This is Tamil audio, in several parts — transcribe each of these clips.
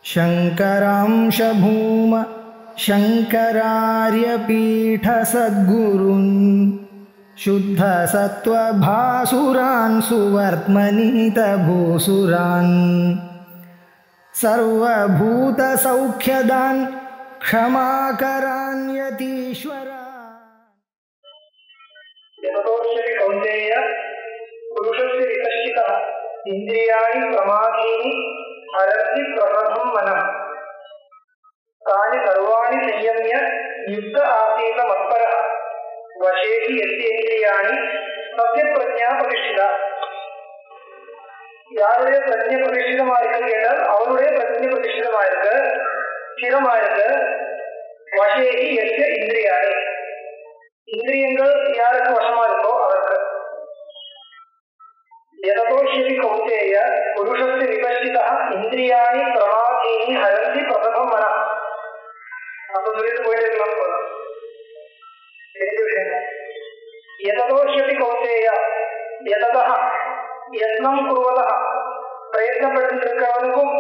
शङ्करांशभूम शङ्करार्यपीठसद्गुरुन् शुद्धसत्त्वभासुरान् सुवर्त्मनीतभूसुरान् सर्वभूतसौख्यदान् क्षमाकरान्यतीश्वरा यततोष्यति कौन्तेय पुरुषस्य विकर्षितः इन्द्रियाणि प्रमादीनि हरति प्रबधं मनः तानि सर्वाणि संयम्य युक्त आसीत मत्परः वशे हि यस्य इन्द्रियाणि तस्य பிரஜா பிரதிஷ்டிதா யாருடைய பிரஜை பிரதிஷ்டிதமா இருக்குன்னு கேட்டால் அவருடைய பிரஜை பிரதிஷ்டிதமா இருக்கு ஸ்திரமா இருக்கு வசேகி எஸ்ய இந்திரியாணி இந்திரியங்கள் யாருக்கு வசமா இருக்கோ அவருக்கு எததோஷி கௌந்தேய புருஷஸ்ய விபஸ்திதா இந்திரியாணி பிரமாதீனி ஹரந்தி பிரதமம் மன அப்ப சொல்லிட்டு போயிட்டு இருக்கலாம் போல தெரிஞ்ச விஷயம் எததோஷி கௌந்தேய எததா யத்னம் குருவதா பிரயத்னப்பட்டிருக்கிறவனுக்கும்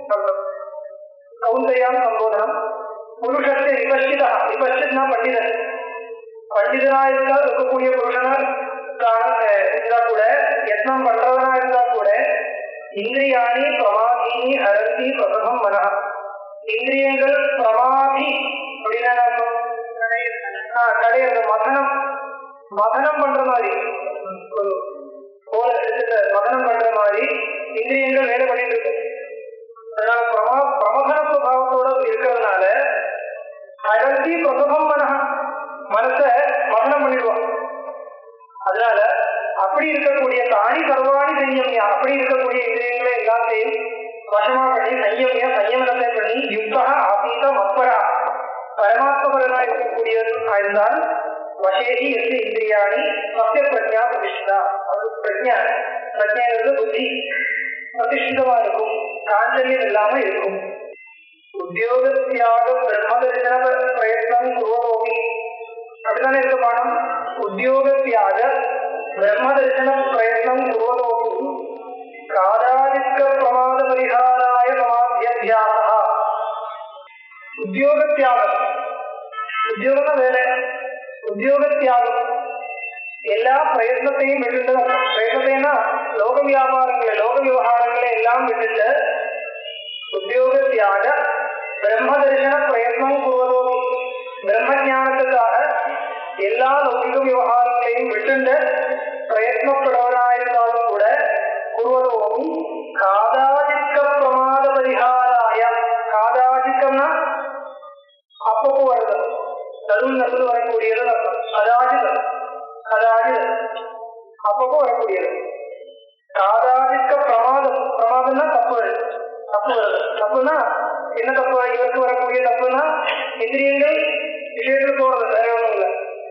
கௌந்தையான் சம்போதனம் புருஷத்தை விபஸ்திதா விபஸ்தித்னா பண்டிதன் பண்டிதனா இருந்தா இருக்கக்கூடிய புருஷனா இருந்தா கூட யத்னம் பண்றவனா இருந்தா கூட இந்திரியாணி பிரமாதீனி ஹரந்தி பிரதமம் மன இந்திரியங்கள் பிரமாதி அப்படின்னா என்ன அர்த்தம்? ஆ, கிடையாது மதனம் மதனம் பண்ற மாதிரி ஒரு கோல எடுத்துட்டு மதனம் பண்ற மாதிரி இந்திரியங்கள் வேலை பண்ணிட்டு இருக்கு அதனால பிரமா பிரமதன சுபாவத்தோட இருக்கிறதுனால ஹரந்தி பிரதமம் மன மனச மரணம் பண்ணிடுவான் அதனால அப்படி இருக்கக்கூடிய தானி சர்வாணி சையமியா அப்படி இருக்கக்கூடிய இந்திரியங்களை எல்லாத்தையும் வசமா பண்ணி சையமியா சையமனத்தை பண்ணி யுக்தா ஆசீத மத்பரா பரமாத்மபரனா இருக்கக்கூடிய இருந்தால் வசேகி எஸ்ய இந்திரியாணி சத்திய பிரஜா பிரதிஷ்டிதா அது பிரஜா பிரஜாங்கிறது புத்தி பிரதிஷ்டிதமா இருக்கும் காஞ்சல்யம் இல்லாம இருக்கும் உத்தியோகத்தியாக பிரம்மதர்சன பிரயத்னம் குருவோமி அப்படித்தானே இருக்க பாடம் உத்தியோகத்தியாக பிரம்மதர்சன பிரயத்னம் குருவோமி காதாதிக்க பிரமாத பரிகாராய சமாத்தியாசா உத்தியோகத்தியாகம் உத்தியோகம் வேலை உத்தியோகத்தியாகம் எல்லா பிரயத்னத்தையும் விட்டுட்டு பிரயத்னத்தைனா லோக வியாபாரங்களை லோக விவகாரங்களை எல்லாம் விட்டுட்டு உத்தியோகத்தியாக பிரம்ம தரிசன பிரயத்னம் கூறுவதோடு பிரம்ம ஞானத்துக்காக எல்லா லௌகிக விவகாரங்களையும் விட்டுண்டு பிரயத்னப்படுவனாயிருந்தாலும் கூட கூறுவதோடு காதாதிக்க பிரமாத பரிகாராய காதாதிக்கம்னா அப்பப்போ வருது நடுவில் நடுவில் வரக்கூடியது அர்த்தம் அதாஜித அதாஜித அப்பப்போ வரக்கூடியது காதாதிக்க பிரமாதம் பிரமாதம்னா தப்பு தப்பு வருது தப்புனா என்ன தப்பு இவருக்கு வரக்கூடிய தப்புனா எதிரியங்கள் விஷயத்தில் போறது வேற ஒண்ணும் இல்லை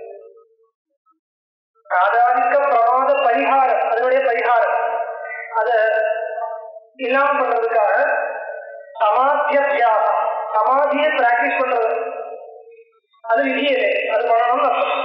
காதாதிக்க பிரமாத பரிகாரம் அதனுடைய பரிகாரம் அத இல்லாம பண்றதுக்காக சமாத்தியாசம் சமாதியை பிராக்டிஸ் பண்றது அது விதியலே அது பண்ணணும்னு அர்த்தம்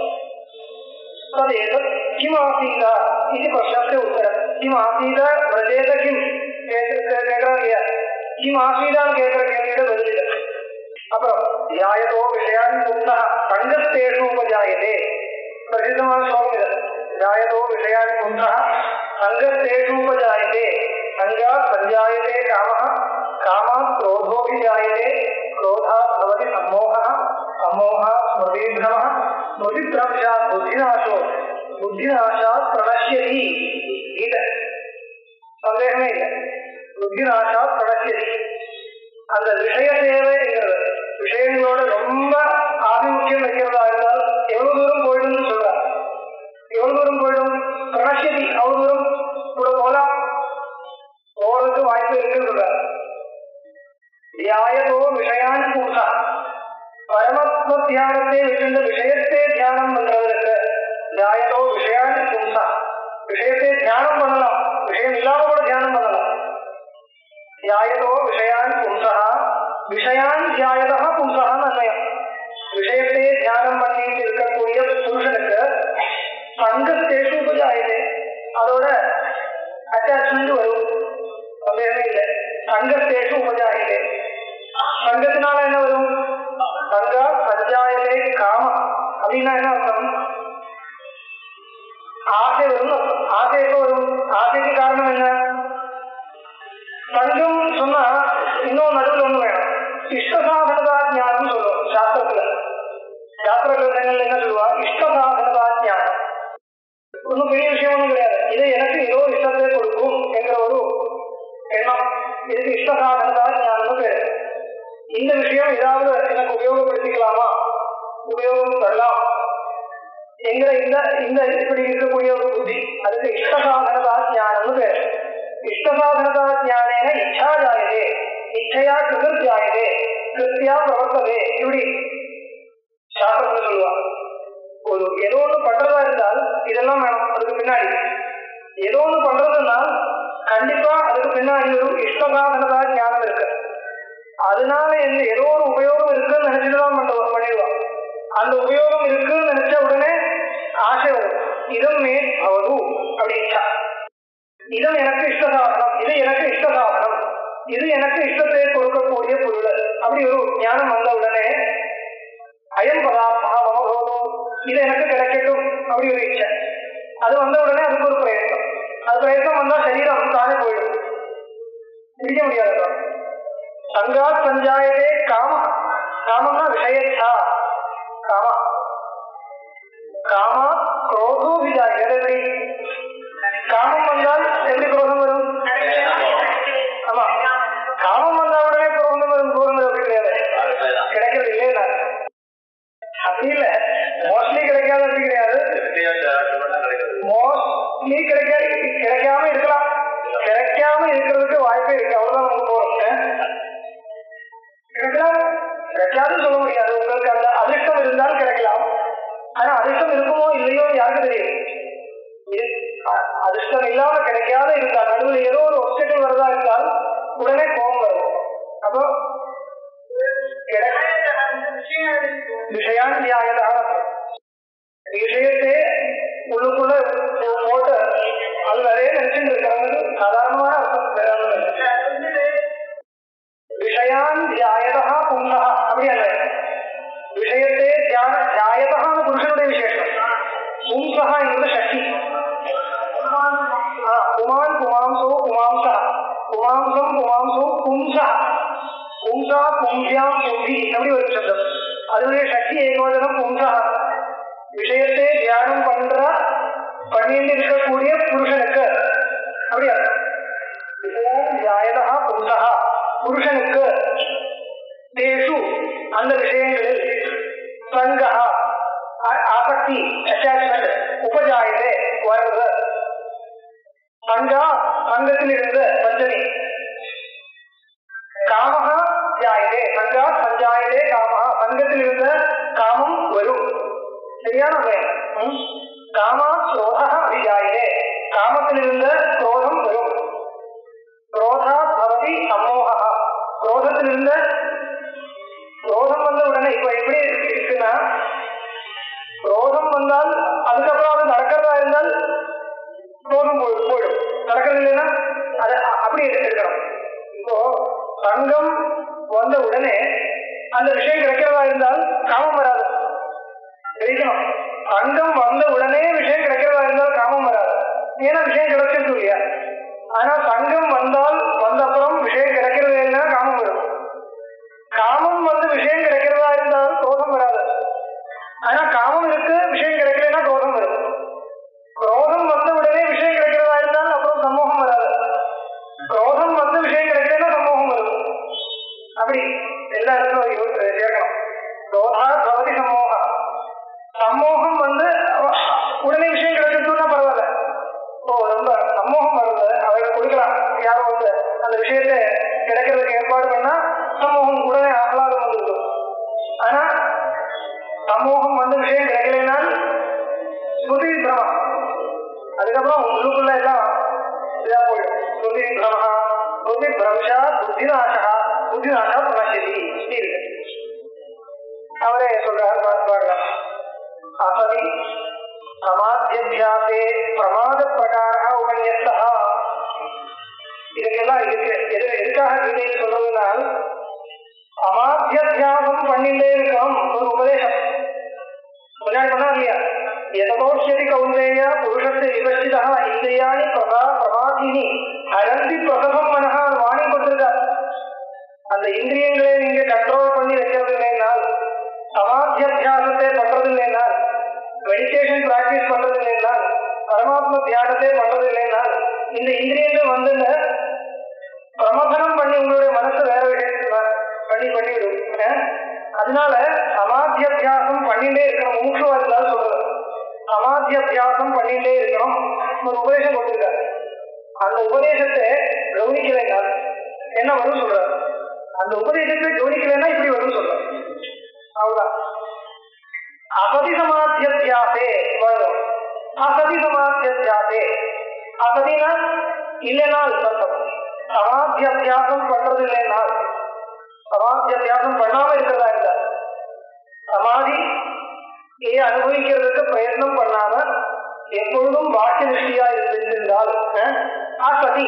तदेतत् किमासीत इति प्रश्नस्य उत्तरं किमासीत व्रजेत किं கேட்கறாங்க கிம் ஆசீதான் கேட்கிற கேள்வியோட பதில் இல்லை அப்புறம் தியாயதோ விஷயான் முக்தா சங்கத்தேஷு உபஜாயதே பிரசித்தமான ஸ்லோகம் இது தியாயதோ விஷயான் முக்தா சங்கத்தேஷு உபஜாயதே சங்கா சஞ்சாயதே காமः காமாத் क्रोधोऽभिजायते क्रोधात् भवति सम्मोहः सम्मोहात् स्मृतिभ्रमः स्मृतिभ्रंशात् बुद्धिनाशो बुद्धिनाशात् प्रणश्यति गीதை சந்தேகமே இல்லை புத்திநாசாத் பிரணசியதி அந்த விஷய தேவைங்கிறது விஷயங்களோட ரொம்ப ஆதிமுக்கியம் வைக்கிறதா இருந்தால் எவ்வளவு தூரம் போயிடும்னு சொல்றார் எவ்வளவு தூரம் போயிடும் பிரணசியதி அவ்வளவு தூரம் கூட போலாம் போறதுக்கு வாய்ப்பு இருக்குன்னு சொல்றார் தியாயதோ விஷயான் பூசா பரமத்வ தியானத்தை விட்டு விஷயத்தை தியானம் பண்றதற்கு தியாயதோ விஷயான் பூசா விஷயத்தை தியானம் பண்ணலாம் விஷயம் இல்லாம கூட தியானம் பண்ணலாம் தியாயதோ விஷயான் பும்சா விஷயான் தியாயதா பும்சான்னு அன்வயம் விஷயத்தை தியானம் பண்ணிட்டு இருக்கக்கூடிய புருஷனுக்கு சங்கத்தேஷு உபஜாயதே அதோட அட்டாச்மெண்ட் வரும் சந்தேகமே இல்லை சங்கத்தேஷு உபஜாயதே இந்த விஷயம் ஏதாவது எனக்கு உபயோகப்படுத்திக்கலாமா உபயோகம் தரலாம் எங்கிற இந்த இந்த இப்படி இருக்கக்கூடிய ஒரு புத்தி அதுக்கு இஷ்டசாதனதா ஞானம்னு பேர் இஷ்டசாதனதா ஞானேன இச்சா ஜாயதே இச்சையா கிருதர் ஜாயதே கிருத்தியா பிரவர்த்ததே இப்படி சாஸ்திரத்துல சொல்லுவாங்க ஒரு ஏதோ ஒண்ணு பண்றதா இருந்தால் இதெல்லாம் வேணும் அதுக்கு பின்னாடி ஏதோ ஒண்ணு பண்றதுன்னா கண்டிப்பா அதுக்கு பின்னாடி ஒரு இஷ்டசாதனதா ஞானம் இருக்கு அதனால என்ன ஏதோ ஒரு உபயோகம் இருக்குன்னு நினைச்சிட்டு தான் பண்ற பண்ணிடுவான் அந்த உபயோகம் இருக்குன்னு நினைச்ச உடனே ஆசை வரும் இதம் மே அவது அப்படின்னா இதம் எனக்கு இஷ்ட சாதனம் இது எனக்கு இஷ்ட சாதனம் இது எனக்கு இஷ்டத்தை கொடுக்கக்கூடிய பொருள் அப்படி ஒரு ஞானம் வந்த உடனே அயம் பதார்த்தா மனோபோகம் இது எனக்கு கிடைக்கட்டும் அப்படி ஒரு இச்சை அது வந்த உடனே அதுக்கு ஒரு பிரயத்னம் அது பிரயத்னம் வந்தா சரீரம் தானே போயிடும் பிடிக்க முடியாது சங்காத் சஞ்சாயதே காம காமம்னா விஷயத்தா காம காமா குரோதோ விஜாய எப்படி காமம் வந்தால் எப்படி குரோதம் வரும் ஆமா காமம் வந்தா உடனே குரோதம் வரும் குரோதம் அப்படி கிடையாது கிடைக்கிறது இல்லையா அப்படி இல்ல மோஸ்ட்லி கிடைக்காது அப்படி கிடையாது மோஸ்ட்லி கிடைக்காது கிடைக்காம இருக்கலாம் கிடைக்காம இருக்கிறதுக்கு வாய்ப்பே இருக்கு அவ்வளவுதான் நமக்கு போறோம் கிடைக்கலாம் கிடைக்காதுன்னு சொல்ல முடியாது உங்களுக்கு அந்த அதிர்ஷ்டம் இருந்தால் கிடைக்கலாம் ஆனா அதிர்ஷ்டம் இருக்குமோ இல்லையோ யாருக்கு தெரியும் இரு- அ- அதிர்ஷ்டம் இல்லாம கிடைக்காத இருந்தால் நடுவில் ஏதோ ஒரு ஒப்ஸ்டிக்கல் வருதா இருந்தால் உடனே கோபம் வரும் அப்போ கிடை- விஷயான் நியாயதாக விஷயத்தை உள்ளுக்குள்ள போட்டு அது நிறைய நினைச்சுட்டு இருக்கிறது சாதாரணமான அர்த்தம் வேறானது இல்லை. விஷயான் தியாயதா பும்சா அப்படி அல்ல விஷயத்தை தியான தியாயதான புருஷனுடைய விசேஷம் பும்சா என்பது சக்தி ஆ, புமான் புமாம்சோ புமாம்சா புமாம்சம் புமாம்சோ பும்சா பும்சா பும்சியாம் பும்பி அப்படி ஒரு சப்தம் அதனுடைய சக்தி ஏகவதனம் பும்சா விஷயத்தை தியானம் பண்ற பண்ணிட்டு இருக்கக்கூடிய புருஷனுக்கு அப்படி அர்த்தம் தியாயதா புருஷா புருஷனுக்கு தேஷு அந்த விஷயங்களில் சங்கா ஆ- ஆசக்தி அட்டாச்மெண்ட் உபஜாயதே வருது சங்கா சங்கத்தில் இருந்த பஞ்சமி காமஹ ஜாயதே சங்கா சஞ்சாயதே காமஹ சங்கத்தில் இருந்த காமம் வரும் சரியான உண்மை. ம்? காமா குரோதா அபிஜாயதே காமத்தில் இருந்த குரோதம் வரும் குரோதா பவதி சமோகா குரோதத்தில் இருந்த குரோதம் வந்த உடனே இப்ப எப்படி இருக்குன்னா குரோதம் வந்தால் அதுக்கப்புறம் அது நடக்கிறதா இருந்தால் குரோதம் போய்- போயிடும் நடக்கிறது இல்லைன்னா அதை அ- அப்படி எடுத்துக்கணும் இப்போ தங்கம் வந்த உடனே அந்த விஷயம் கிடைக்கிறதா இருந்தால் காமம் வராது தெரிவிக்கணும் தங்கம் வந்த உடனே விஷயம் கிடைக்கிறதா இருந்தால் காமம் வராது ஏன்னா விஷயம் கிடைச்சிருக்கு இல்லையா ஆனா தங்கம் வந்தால் வந்த அப்புறம் விஷயம் கிடைக்கிறது இல்லைன்னா காமம் வரும் காமம் வந்து விஷயம் கிடைக்கிறதா இருந்தால் குரோதம் வராது ஆனா காமம் இருக்கு விஷயம் கிடைக்கலன்னா குரோதம் வரும் குரோதம் வந்த உடனே விஷயம் கிடைக்கிறதா இருந்தால் அப்புறம் சமூகம் வராது குரோதம் வந்து விஷயம் கிடைக்கலன்னா சமூகம் வரும் அப்படி எல்லா இடத்துல யோ- சேர்க்கணும் குரோதா பவதி சமூகம் சமூகம் வந்து அவ- உடனே விஷயம் கிடைச்சிட்டுனா பரவாயில்ல ஓ ரொம்ப சமூகம் வருது அவரை கொடுக்கலாம் யாரும் வந்து அந்த விஷயத்தை கிடைக்கிறதுக்கு ஏற்பாடு பண்ணா சமூகம் உடனே ஆஹ்லாதம் வந்துருக்கும் ஆனா சமூகம் வந்து விஷயம் கிடைக்கலைனால் ஸ்ருதி பிரமம் அதுக்கப்புறம் உள்ளுக்குள்ள எல்லாம் இதா போயிடும் ஸ்ருதி பிரமஹா ஸ்ருதி பிரம்சா புத்திநாசா புத்திநாசா பிரணசதி இப்படி இருக்கு அவரே சொல்றார் பாருங்க அசதி சமாத்தியாசே பிரமாத பிரகார உபன்யஸ்தா இதுக்கெல்லாம் இருக்கு எது எதுக்காக கீதையில் சொல்றதுன்னா சமாத்தியாசம் பண்ணிட்டே இருக்கணும் ஒரு உபதேசம் முன்னாடி பண்ணா இல்லையா எதோஷதி கௌந்தேய புருஷத்தை விபச்சிதா இந்திரியாணி பிரதா பிரமாதினி அடந்தி பிரசவம் மனஹா வாணி கொடுத்திருக்கார் அந்த இந்திரியங்களை நீங்க கண்ட்ரோல் பண்ணி வைக்கிறது இல்லைனால் சமாத்தியாசத்தை பண்றது இல்லைனால் மெடிடேஷன் பிராக்டிஸ் பண்றது இல்லைனால் பரமாத்ம தியானத்தை பண்றது இல்லைனால் இந்த இந்திரியங்கள் வந்து பிரமதனம் பண்ணி உங்களுடைய மனசு வேற விஷயத்துக்கு பண்ணி பண்ணி விடும் அதனால சமாதி அபியாசம் பண்ணிட்டே இருக்கணும் முமுட்சுவா இருந்தாலும் சொல்றது சமாதி அபியாசம் பண்ணிட்டே இருக்கணும் ஒரு உபதேசம் கொடுத்துருக்காரு அந்த உபதேசத்தை கவனிக்கலைன்னா என்ன வரும் சொல்றாரு அந்த உபதேசத்தை கவனிக்கலைன்னா இப்படி வரும் சொல்றாரு அவ்வளவுதான் அசதி சமாத்தியாசே வரும் அசதி சமாத்தியாசே அசதினா இல்லைன்னா அர்த்தம் சமாதி அபியாசம் பண்றது இல்லைன்னா சமாதி அபியாசம் பண்ணாம இருக்கிறதா இல்ல சமாதி அனுபவிக்கிறதுக்கு பிரயத்னம் பண்ணாம எப்பொழுதும் பாக்கிய திருஷ்டியா இருந்திருந்தால் அசதி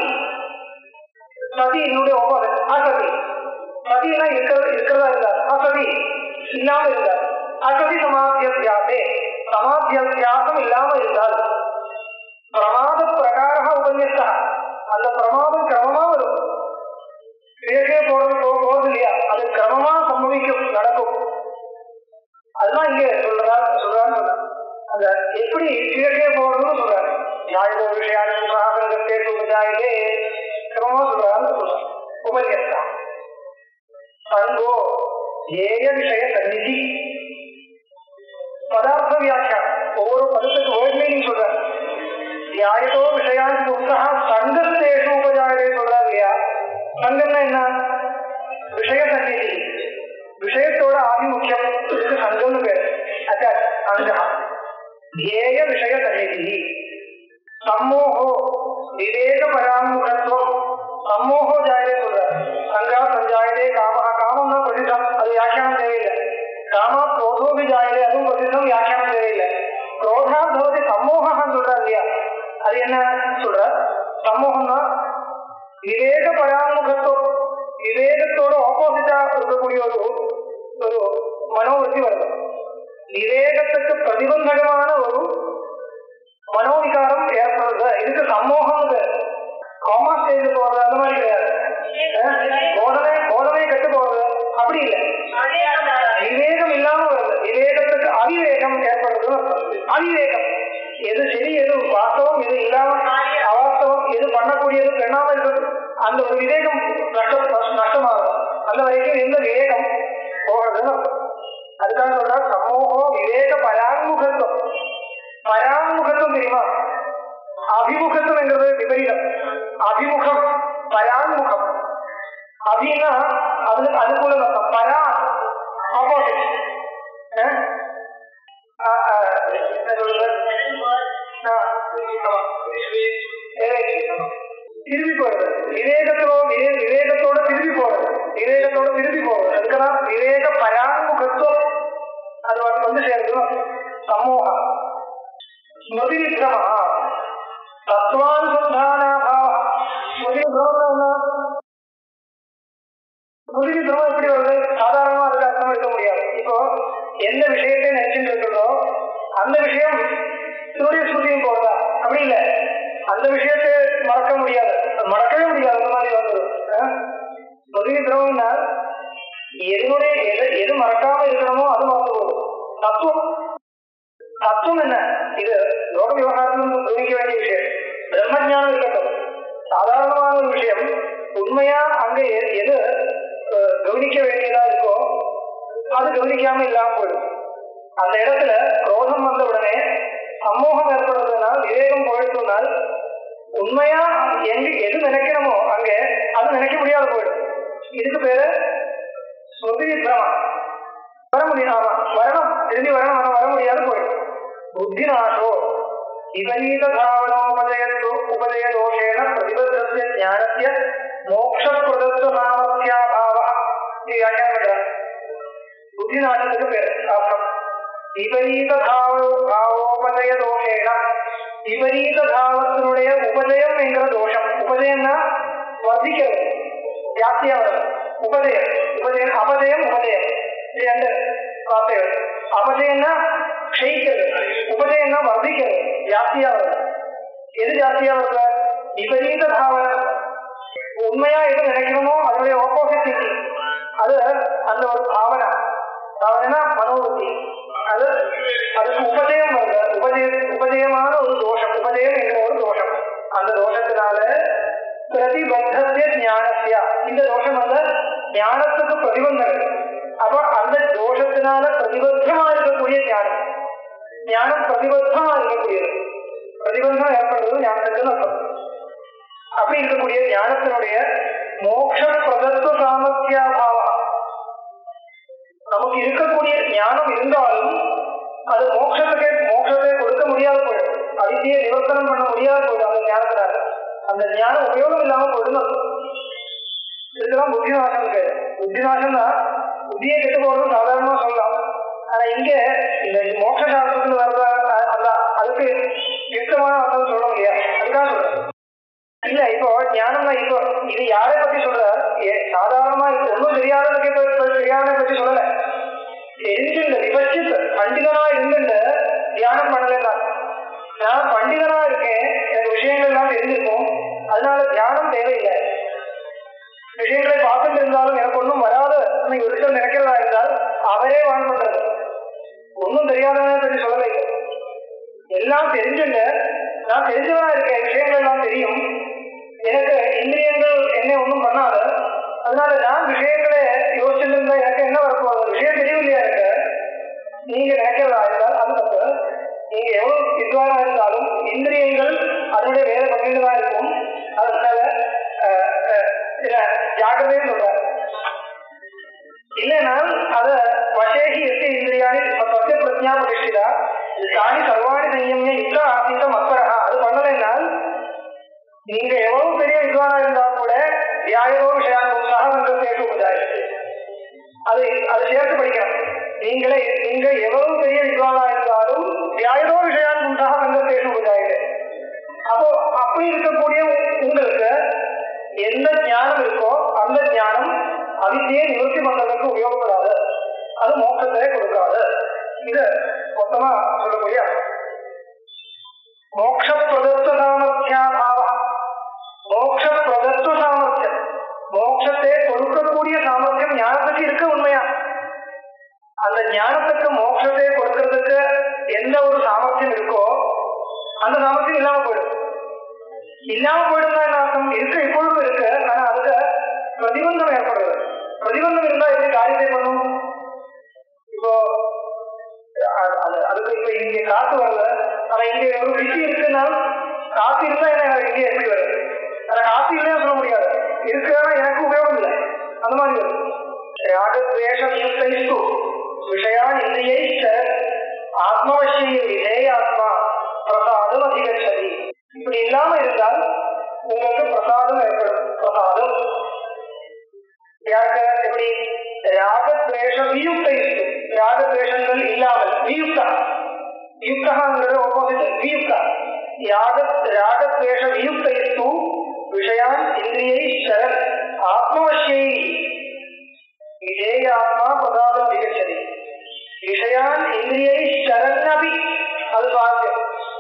சதி என்னுடைய ஒவ்வொரு அசதி சதினா இருக்கிறது இருக்கிறதா இருந்தார் அசதி இல்லாம இருந்தார் அசதி சமாத்தியாசே சமாத்தியாசம் இல்லாம இருந்தால் பிரமாத பிரகார உபன்யஸ்தா அந்த பிரமாதம் கிரமமா வரும் கிழக்கே போறது போகுது இல்லையா அது கிரமமா சம்பவிக்கும் நடக்கும் அதுதான் இங்க சொல்றதா சொல்றான்னு சொன்ன அந்த எப்படி கிழக்கே போறதுன்னு சொல்றாரு நியாயோ விஷயாலும் சாகரத்தே உபஜாயதே கிரமமா சொல்றான்னு சொல்றாரு உபன்யஸ்தா சங்கோ ஏய விஷய சந்நிதி பதார்த்த வியாக்கியானம் ஒவ்வொரு பதத்துக்கு வேர்ட் மீனிங் சொல்றாரு நியாயத்தோ விஷயான் புத்தா சங்கத்தேஷு உபஜாயதே சொல்றாரு இல்லையா சங்கம்னா என்ன விஷய சந்நிதி விஷயத்தோட ஆதிமுக்கியம் இதுக்கு சங்கம்னு பேர் அட்டாச் அங்க ஏய விஷய சந்நிதி சம்மோகோ விவேக பராமுகத்துவம் சம்மோகோ ஜாயதே சொல்றாரு சங்கா சஞ்சாயதே காம காமம் தான் பிரசித்தம் அது வியாக்கியானம் தேவையில்லை காமா குரோதோபி ஜாயதே அதுவும் பிரசித்தம் வியாக்கியானம் தேவையில்லை குரோதா பவதி சம்மோகம் சொல்றாரு இல்லையா அது என்ன சொல்ற சம்மோகம்னா விவேக பராமுகத்துவம் விவேகத்தோட ஆப்போசிட்டா இருக்கக்கூடிய ஒரு ஒரு மனோவருத்தி வருது விவேகத்துக்கு பிரதிபந்தகமான ஒரு மனோவிகாரம் ஏற்படுறது இதுக்கு சம்மோகம் காமா ஸ்டேஜ் போறது அந்த மாதிரி கிடையாது போதனை போதனை கெட்டு போறது அப்படி இல்லை விவேகம் இல்லாம வருது விவேகத்துக்கு அவிவேகம் ஏற்படுறது அவிவேகம் எது சரி எது வாஸ்தவம் எது இல்லாம அவாஸ்தவம் எது பண்ணக்கூடியது பெண்ணாம இருக்கிறது அந்த ஒரு விவேகம் நஷ்டம் நஷ்டமாகும் அந்த வரைக்கும் எந்த விவேகம் போகிறதுன்னு அதுக்காக சொல்றா சமூகம் விவேக பராமுகத்துவம் பராமுகத்துவம் தெரியுமா அபிமுகத்துவங்கிறது விபரீதம் அபிமுகம் பராமுகம் அபின்னா அதுக்கு அனுகூலம் அர்த்தம் பரா ஆப்போசிட் என்ன சொல்லுங்க திரும்பி போறது விவேகத்தோட விவேகத்தோட திரும்பி போறது விவேகத்தோட திரும்பி போறது அதுக்கெல்லாம் விவேக பராமுகத்துவம் அது வந்து சேர்ந்து சமூகம் ஸ்மிருதி விக்ரமா தத்துவானுசந்தானாபாவ ஸ்மிருதி விக்ரமம் ஸ்மிருதி விக்ரமம் எப்படி வருது சாதாரணமா அதுக்கு அர்த்தம் எடுக்க முடியாது இப்போ எந்த விஷயத்தை நினைச்சுட்டு இருக்கிறதோ அந்த விஷயம் சூரிய ஸ்மிருதியும் போறதா அப்படி இல்லை அந்த விஷயத்தை மறக்க முடியாது மறக்கவே முடியாது அந்த மாதிரி வந்தது ஸ்மிருதி விக்ரமம்னா எதுனுடைய எது எது மறக்காம இருக்கணுமோ அது மறந்து போகும் தத்துவம் தத்துவம் என்ன இது லோக விவகாரத்தில் கவனிக்க வேண்டிய விஷயம் பிரம்மஜானம் இருக்கட்டும் சாதாரணமான ஒரு விஷயம் உண்மையா அங்க எது கவனிக்க வேண்டியதா இருக்கோ அது கவனிக்காம இல்லாம போயிடும் அந்த இடத்துல குரோதம் வந்த உடனே சமூகம் ஏற்படுறதுனால் விவேகம் போயிடுறதுனால் உண்மையா எங்க எது நினைக்கணுமோ அங்க அது நினைக்க முடியாத போயிடும் இதுக்கு பேரு ஸ்மிருதி பிரமம் வர முடியும் ஆமா வரணும் திரும்பி வரணும் ஆனா வர முடியாது போயிடும் புத்தி நாசோ விபரீத தாவனோபதயத்தோ உபதய தோஷேன பிரதிபத்தஸ்ய ஞானஸ்ய மோட்ச பிரதத்த சாமர்த்தியாபாவ இது வியாக்கியானம் பண்றார் புத்தி நாசத்துக்கு பேர் அர்த்தம் விபரீத பாவோ பாவோபதய தோஷேன விபரீத பாவத்தினுடைய உபதயம் என்கிற தோஷம் உபதயம்னா வர்த்திக்கிறது வியாப்தியா வரும் உபதயம் உபதயம் அபதயம் உபதயம் இது ரெண்டு வார்த்தைகள் அபதயம்னா க்ஷயிக்கிறது உபதயம்னா வர்த்திக்கிறது வியாப்தியா வருது எது ஜாஸ்தியா வருது விபரீத பாவனை உண்மையா எது நினைக்கணுமோ அதனுடைய ஆப்போசிட் திங்கிங் அது அந்த ஒரு பாவனை பாவனைனா மனோபுத்தி அது அதுக்கு உபஜயம் வருது உபஜய உபஜயமான ஒரு தோஷம் உபஜயம் என்கிற ஒரு தோஷம் அந்த தோஷத்தினால பிரதிபந்தத்திய ஞானத்தியா இந்த தோஷம் வந்து ஞானத்துக்கு பிரதிபந்தகம் அப்ப அந்த தோஷத்தினால பிரதிபத்தமா இருக்கக்கூடிய ஞானம் ஞானம் பிரதிபத்தமா இருக்கக்கூடியது பிரதிபந்தம் ஏற்படுறது ஞானத்துக்குன்னு அர்த்தம் அப்படி இருக்கக்கூடிய ஞானத்தினுடைய மோட்ச பிரதத்துவ சாமர்த்தியாபாவம் நமக்கு இருக்கக்கூடிய ஞானம் இருந்தாலும் அது மோட்சத்துக்கே மோட்சத்தை கொடுக்க முடியாத போயிடும் அவித்தியை நிவர்த்தனம் பண்ண முடியாத போயிடும் அந்த ஞானத்தினால அந்த ஞானம் உபயோகம் இல்லாம போயிடும் அர்த்தம். இதுக்கெல்லாம் புத்திநாசம் பேரு புத்திநாசம்னா புத்தியை கெட்டு போறது சாதாரணமா சொல்லலாம் ஆனா இங்க இந்த மோட்ச சாஸ்திரத்துல வர்ற அ- அந்த அதுக்கு யுக்தமான அர்த்தம் சொல்ல முடியாது அதுக்காக சொல்றேன் இல்ல இப்போ ஞானம்னா இப்போ இது யாரை பத்தி சொல்ற ஏ- சாதாரணமா இது ஒண்ணும் தெரியாததுக்கு இப்ப இப்ப தெரியாத பத்தி சொல்லல தெரிஞ்சுண்டு விபச்சித் பண்டிதனா இருந்துட்டு தியானம் பண்ணல நான் பண்டிதனா இருக்கேன் எனக்கு விஷயங்கள் எல்லாம் தெரிஞ்சிருக்கும் அதனால தியானம் தேவையில்லை விஷயங்களை பார்த்துட்டு இருந்தாலும் எனக்கு ஒன்றும் வராது இன்னைக்கு ஒருத்தர் நினைக்கிறதா இருந்தால் அவரே வான் பண்றது ஒன்றும் தெரியாதவனை பற்றி சொல்லலை இங்க. எல்லாம் தெரிஞ்சுட்டு நான் தெரிஞ்சவனா இருக்கேன் விஷயங்கள் எல்லாம் தெரியும் எனக்கு இந்திரியங்கள் என்ன ஒன்றும் பண்ணாது அதனால நான் விஷயங்களை யோசிச்சுட்டு இருந்தா எனக்கு என்ன வரப்போகுது விஷயம் தெரியவில்லையா எனக்கு நீங்க நினைக்கிறதா இருந்தால் அது தப்பு நீங்க எவ்வளவு வித்வானா இருந்தாலும் இந்திரியங்கள் அதனுடைய வேலை பண்ணிட்டு தான் இருக்கும் அதனால அஹ், அஹ், இத ஜாக்கிரதையும் சொல்றேன் இல்லைனால் அத வசேகி எஸ்ய இந்திரியாணி சத்திய பிரஜா பிரதிஷ்டிதா தானி சர்வாணி சையமிய யுக்த ஆசித்த மத்வரா அது பண்ணலைன்னால் நீங்க எவ்வளவு பெரிய வித்வானா இருந்தா கூட வியாயோ விஷயானுசாக சங்கத்தேஷு உபஜாயத்தை அது அது சேர்த்து படிக்கணும் நீங்களே நீங்க எவ்வளவு பெரிய வித்வானா இருந்தாலும் வியாயோ விஷயானுசாக சங்கத்தேஷு உபஜாயத்தை அப்போ அப்படி இருக்கக்கூடிய உ- உங்களுக்கு எந்த ஞானம் இருக்கோ அந்த ஞானம் அவித்தியை நிவர்த்தி பண்றதுக்கு உபயோகப்படாது அது மோட்சத்தை கொடுக்காது இது மொத்தமா சொல்லக்கூடிய அர்த்தம். மோட்ச பிரதத்துவ சாமர்த்தியாபாவ மோட்ச பிரதத்துவ சாமர்த்தியம் மோட்சத்தை கொடுக்கக்கூடிய சாமர்த்தியம் ஞானத்துக்கு இருக்கு உண்மையா அந்த ஞானத்துக்கு மோட்சத்தை கொடுக்கறதுக்கு எந்த ஒரு சாமர்த்தியம் இருக்கோ அந்த சாமர்த்தியம் இல்லாம போயிடும் இல்லாம போயிடும்னா என்ன அர்த்தம் இருக்கு இப்பொழுதும் இருக்கு ஆனா அதுக்கு பிரதிபந்தம் ஏற்படுறது பிரதிபந்தம் இருந்தா எப்படி காரியத்தை பண்ணும் இப்போ அது- அது- அதுக்கு இப்ப இங்க காத்து வரல ஆனா இங்க ஒரு விஷயம் இருக்குன்னா காத்து இருந்தா என்ன இங்க எப்படி வருது ஆனா காத்து இல்லையா சொல்ல முடியாது இருக்கு ஆனா எனக்கு உபயோகம் இல்லை அந்த மாதிரி வரும் ராகத்வேஷம் யுக்தைஸ்து விஷயான் இந்தியை ஆத்மவசிய விதேய ஆத்மா பிரசாதம் அதிகச்சதி இப்படி இல்லாம இருந்தால் உங்களுக்கு பிரசாதம் ஏற்படும் பிரசாதம் யாருக்கு எப்படி ராகத்வேஷ வியுக்தைஸ்து ராகத்வேஷங்கள் இல்லாமல் வியுக்தா வியுக்தகாங்கிறது ஆப்போசிட் வியுக்தா யாக ராகத்வேஷ வியுக்தைஸ்து விஷயான் இந்திரியை சரண் ஆத்மவசியை விஜேய ஆத்மா பிரசாதம் அதிகச்சதி விஷயான் இந்திரியை சரணபி அது சுவாரஸ்யம்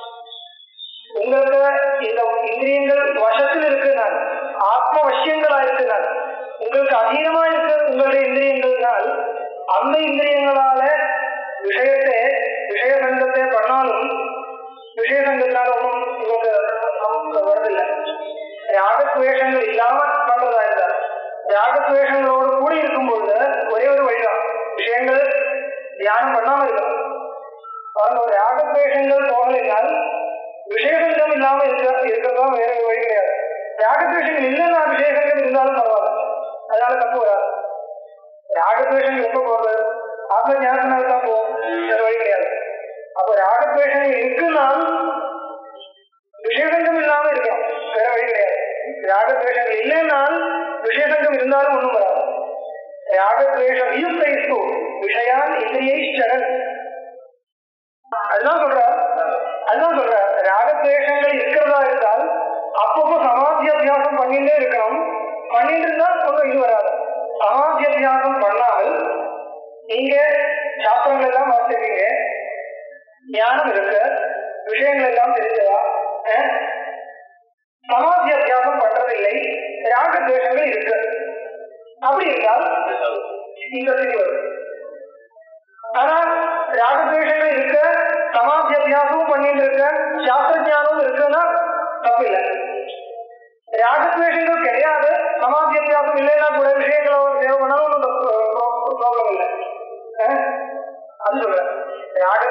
உங்களுக்கு இந்த இந்திரியங்கள் வசத்தில் இருக்குனால் ஆத்ம வசியங்களா இருக்குனால் உங்களுக்கு அதீனமா இருக்கு உங்களுடைய இந்திரியங்கள்னால் அந்த இந்திரியங்களால விஷயத்தை விஷய சங்கத்தை பண்ணாலும் விஷய சங்கத்தினால ஒன்றும் உங்களுக்கு நமக்கு வருதில்லை ராகத்வேஷங்கள் இல்லாம பண்றதா இருந்தால் ராகத்வேஷங்களோடு கூடி இருக்கும்பொழுது ஒரே ஒரு வழிதான் விஷயங்கள் தியானம் பண்ணாம இருக்கணும் அந்த ராகத்வேஷங்கள் போகலைனால் விஷயசங்கம் இல்லாம இருக்க இருக்கிறதா வேற ஒரு வழி கிடையாது ராகத்வேஷங்கள் இல்லைன்னா விஷயசங்கம் இருந்தாலும் பரவாயில்ல அதனால தப்பு வராது ராகத்வேஷங்கள் எப்ப போறது ஆத்ம ஞானத்தினால தான் போகும் வேற வழி கிடையாது அப்போ ராகத்வேஷங்கள் இருக்குனால் விஷயசங்கம் இல்லாம இருக்கணும் வேற வழி கிடையாது ராகத்வேஷங்கள் இல்லைனால் விஷயசங்கம் இருந்தாலும் ஒண்ணும் வராது ராகத்வேஷம் யுக்தைஸ்து விஷயான் இந்திரியை சரண் அதுதான் சொல்ற அதுதான் சொல்ற ராகத்வேஷங்கள் இருக்கிறதா இருந்தால் அப்பப்போ சமாதி அபியாசம் பண்ணிட்டே இருக்கணும் பண்ணிட்டு இருந்தா ஒன்றும் இது வராது சமாதி அபியாசம் பண்ணாமல் நீங்க சாஸ்திரங்கள் எல்லாம் வாசிப்பீங்க ஞானம் இருக்கு விஷயங்கள் எல்லாம் தெரிஞ்சதா அஹ்? சமாதி அபியாசம் பண்றதில்லை ராகத்வேஷங்கள் இருக்கு அப்படி இருந்தால் இந்த ஸ்திதி வரும் ஆனா ராகத்வேஷங்கள் இருக்க சமாதி அபியாசமும் பண்ணிட்டு இருக்க சாஸ்திர ஞானமும் இருக்குன்னா தப்பு இல்லை ராகத்வேஷங்கள் கிடையாது சமாதி அபியாசம் இல்லைன்னா கூட விஷயங்களோ தேவை பண்ணாலும் ஒன்றும் ப்ராப்ளம் இல்லை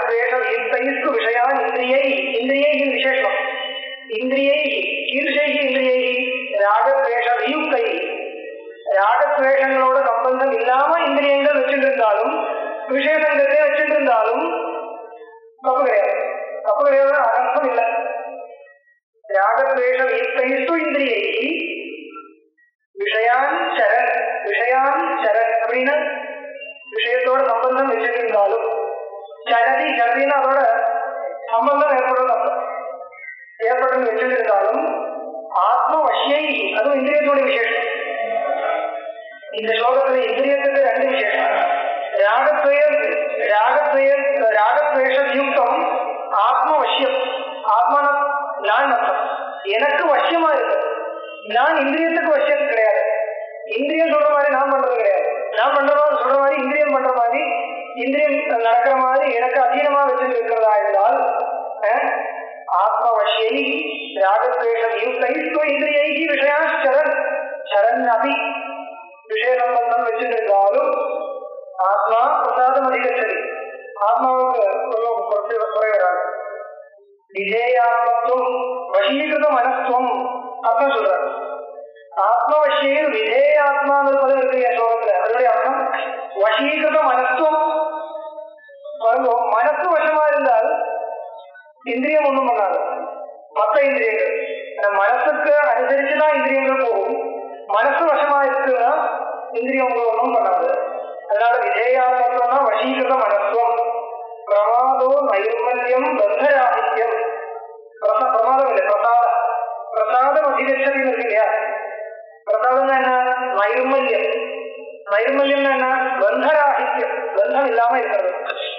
ராகத்வேஷ வியுக்தைஸ்து விஷயான் இந்திரியை இந்திரியை விசேஷம் இந்திரியை கீர்ஷை இந்திரியை ராகத்வேஷ வியுக்தை ராகத்வேஷங்களோட சம்பந்தம் இல்லாம இந்திரியங்கள் வச்சுட்டு இருந்தாலும் விஷயசங்கத்தை வச்சுட்டு இருந்தாலும் தப்பு கிடையாது தப்பு கிடையாது அனர்த்தம் இல்லை ராகத்வேஷ வியுக்தைஸ்து இந்திரியை விஷயான் சரண் விஷயான் சரண் அப்படின்னு விஷயத்தோட சம்பந்தம் வச்சுட்டு இருந்தாலும் சரதி சரதின்னு அதோட சம்பந்தம் ஏற்படுறது அர்த்தம் ஏற்பட்டு வச்சுட்டு இருந்தாலும் ஆத்ம வசியை அதுவும் இந்திரியத்தோட விசேஷம் இந்த ஸ்லோகத்துல இந்திரியத்துக்கு ரெண்டு விசேஷம் ராகத்வய ராகத்வய ராகத்வேஷ யுக்தம் ஆத்ம வசியம் ஆத்மான நான் அர்த்தம் எனக்கு வசியமா இருக்கு நான் இந்திரியத்துக்கு வசியம் கிடையாது இந்திரியம் சொல்ற மாதிரி நான் பண்றது கிடையாது நான் பண்றது சொல்ற மாதிரி இந்திரியம் பண்ற மாதிரி இந்திரியம் நடக்கிற மாதிரி எனக்கு அதீனமா வச்சுட்டு இருக்கிறதா இருந்தால் அஹ், ஆத்ம வசியை ராகத்வேஷம் யுக்தைஸ்து இந்திரியை விஷயா சரண் சரண் அபி விஷய சம்பந்தம் வச்சுட்டு இருந்தாலும் ஆத்மா பிரசாதம் அதிகச்சது ஆத்மாவுக்கு கொஞ்சம் குறைச்சு குறைகிறாங்க விதேயாத்மத்துவம் வசீகிருத மனத்துவம் அர்த்தம் சொல்றாரு ஆத்மவசியில் விதேயாத்மாங்கிற பதம் இருக்கு என் ஸ்லோகத்துல அதனுடைய அர்த்தம் வசீகிருத மனத்துவம் பாருங்க மனசு வசமா இருந்தால் இந்திரியம் ஒண்ணும் பண்ணாது மற்ற இந்திரியங்கள் இந்த மனசுக்கு அனுசரிச்சுதான் இந்திரியங்கள் போகும் மனசு வசமா இருக்குன்னா இந்திரியம் உங்களுக்கு ஒன்றும் பண்ணாது அதனால விதேயாத்மத்துவம்னா வசீகிருத மனத்துவம் பிரமாதோ நைர்மல்யம் பந்தராகித்யம் பிரச பிரமாதம் இல்லை பிரசாதம் பிரசாதம் அதிகச்சதின்னு இருக்கு இல்லையா பிரசாதம்னா என்ன நைர்மல்யம் நைர்மல்யம்னா என்ன பந்தராகித்யம் பந்தம் இல்லாம இருக்கிறது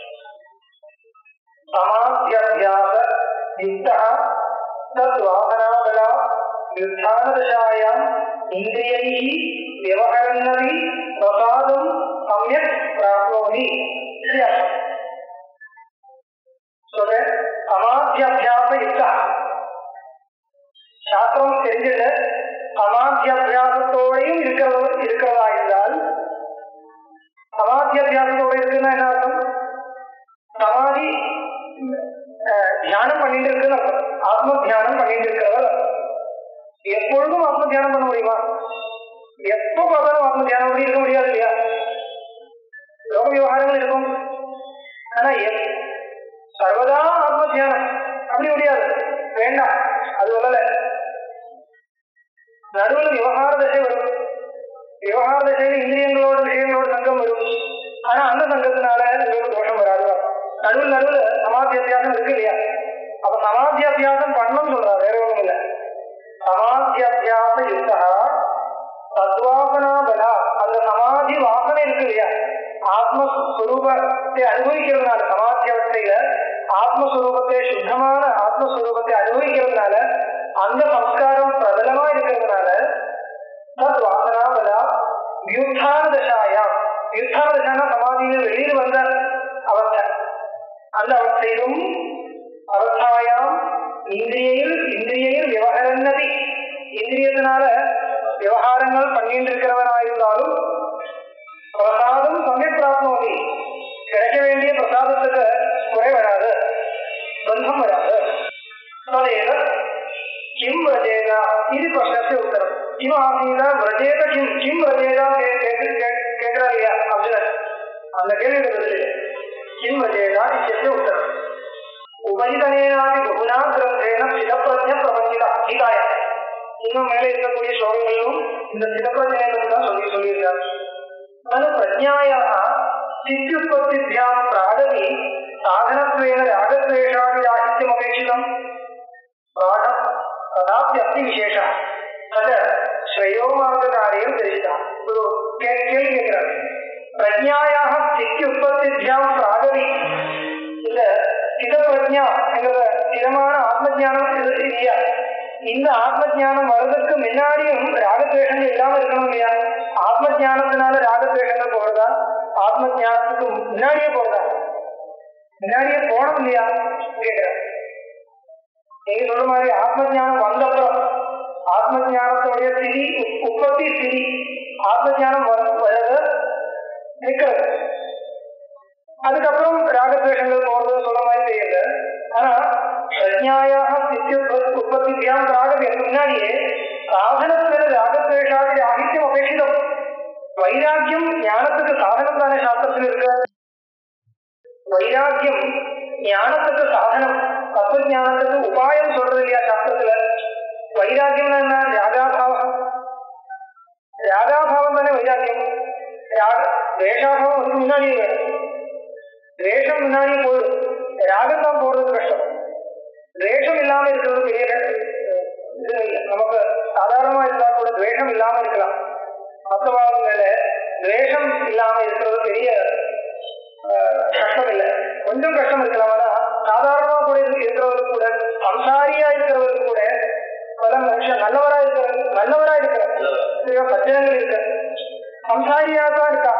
சமாத்தியாச யுக்தா தத் வாசனாபலா யுத்தானதசாயாம் இந்திரியைः व्यवहरन्नपि प्रसादं सम्यक् प्राप्नोति इति अर्थम् சொல்ற சமாத்தியாபியாச யுக்தா சாஸ்திரம் தெரிஞ்சது சமாத்தியாபியாசத்தோடையும் இருக்கிறது இருக்கிறதா இருந்தால் சமாத்தியாபியாசத்தோட இருக்குன்னா என்ன அர்த்தம் சமாதி அஹ், தியானம் பண்ணிட்டு இருக்குன்னு அர்த்தம் ஆத்ம தியானம் பண்ணிட்டு இருக்கிறவர் அர்த்தம். எப்பொழுதும் ஆத்ம தியானம் பண்ண முடியுமா எப்ப பார்த்தாலும் ஆத்ம தியானம் பண்ணி இருக்க முடியாது இல்லையா லோக விவகாரங்கள் இருக்கும் ஆனா எப்- சர்வதா ஆத்ம தியானம் அப்படி முடியாது வேண்டாம் அது வரல நடுவில் விவகார தசை வரும் விவகார தசையில் இந்திரியங்களோட விஷயங்களோட சங்கம் வரும் ஆனா அந்த சங்கத்தினால உங்களுக்கு தோஷம் வராது நடுவில் நடுவில் சமாதி அத்தியாசம் இருக்கு இல்லையா அப்ப சமாதி அத்தியாசம் பண்ணணும்னு சொல்றா வேற ஒண்ணும் இல்ல சமாதி அத்தியாச யுக்தா தத்வாசனா பலா அந்த சமாதி வாசனை இருக்கு இல்லையா ஆத்மஸ்வரூபத்தை அனுபவிக்கிறதுனால சமாதி அவஸ்தையில ஆத்மஸ்வரூபத்தை சுத்தமான ஆத்மஸ்வரூபத்தை அனுபவிக்கிறதுனால அந்த சம்ஸ்காரம் பிரபலமா இருக்கிறதுனால தத் வாசனா பலா வியுத்தான தசாயாம் வியுத்தான தசானா சமாதியில் வெளியில் வந்த அவஸ்தை அந்த அவஸ்தையிலும் அவஸ்தாயாம் இந்திரியில் இந்திரியில் விவகரன்னதி இந்திரியத்தினால விவகாரங்கள் பண்ணிட்டு இருக்கிறவனாயிருந்தாலும் பிரசாதம் சமயக் பிராப்னோதி கிடைக்க வேண்டிய பிரசாதத்துக்கு குறை வராது பந்தம் வராது ததேவ கிம் விரஜேதா இது பிரஷ்னस्य உத்தரம் கிம் ஆசீத விரஜேத கிம் கிம் விரஜேதா கேட்கிறா இல்லையா அர்ஜுனன் அந்த கேள்விக்கு பதில் கிம் விரஜேதா இத்தியस्य உத்தரம் உபரிதனேனாதி பகுனா கிரந்தேன சிதப்பிரஜ பிரபஞ்சிதா கீதாய இன்னும் மேலே இருக்கக்கூடிய ஸ்லோகங்களிலும் இந்த சிதப்பிரஜனை தான் சொல்லி சொல்லியிருக்கார் तनु प्रज्ञायाः सिद्ध्युत्पत्तिभ्यां प्रागति साधनत्वेन रागद्वेषादिराहित्यमपेक्षितम् प्राणः तदाप्यस्ति विशेषः तद श्रेयो मार्गकार्यं दर्शितः ஒரு கே- கேள்வி கேட்கிறார் பிரஜாயாக சித்தி உற்பத்தியாம் பிராகவி இந்த சித பிரஜா என்கிற ஸ்திரமான ஆத்ம ஞானம் இது இல்லையா இந்த ஆத்ம ஞானம் வர்றதுக்கு முன்னாடியும் ராகத்வேஷங்கள் இல்லாம இருக்கணும் இல்லையா ஆத்ம ஞானத்தினால ராகத்வேஷங்கள் போறதா ஆத்ம ஞானத்துக்கு முன்னாடியே போறதா முன்னாடியே போனோம் இல்லையா கேட்கிறேன் நீங்க சொல்ற மாதிரி ஆத்ம ஞானம் வந்தப்புறம் ஆத்ம ஞானத்துடைய ஸ்திதி உப்- உற்பத்தி ஸ்திதி ஆத்ம ஞானம் வர- வர்றது நிக்கிறது அதுக்கப்புறம் ராகத்வேஷங்கள் போறது சொல்ற மாதிரி தெரியல ஆனா பிரஜாயாக உற்பத்தியாம் ராகம் எனக்கு முன்னாடியே சாதனத்துல ராகத்வேஷாதி ராகித்யம் அபேட்சிதம் வைராக்கியம் ஞானத்துக்கு சாதனம் தானே சாஸ்திரத்தில் இருக்கு வைராக்கியம் ஞானத்துக்கு சாதனம் தத்துவ ஞானத்துக்கு உபாயம் சொல்றது இல்லையா சாஸ்திரத்துல வைராக்கியம் என்ன ராகாபாவம் ராகாபாவம் தானே வைராக்கியம் ராக வேஷாபாவம் அதுக்கு முன்னாடியே வேணும் வேஷம் முன்னாடியே போயிடும் ராகம் தான் போடுறது கஷ்டம் வேஷம் இல்லாம இருக்கிறது பெரிய கஷ்டம். இது இல்லை. நமக்கு சாதாரணமா இருந்தா கூட துவேஷம் இல்லாம இருக்கலாம் மற்றவாதங்கள துவேஷம் இல்லாம இருக்கிறது பெரிய ஆஹ், கஷ்டம் இல்லை கொஞ்சம் கஷ்டம் இருக்கலாம் ஆனா சாதாரணமா கூட இருக்கு- இருக்கிறவருக்கு கூட சம்சாரியா இருக்கிறவருக்கு கூட பல மனுஷன் நல்லவரா இருக்கிற நல்லவரா இருக்கிற சில சஜ்ஜனங்கள் இருக்கு சம்சாரியா தான் இருக்கா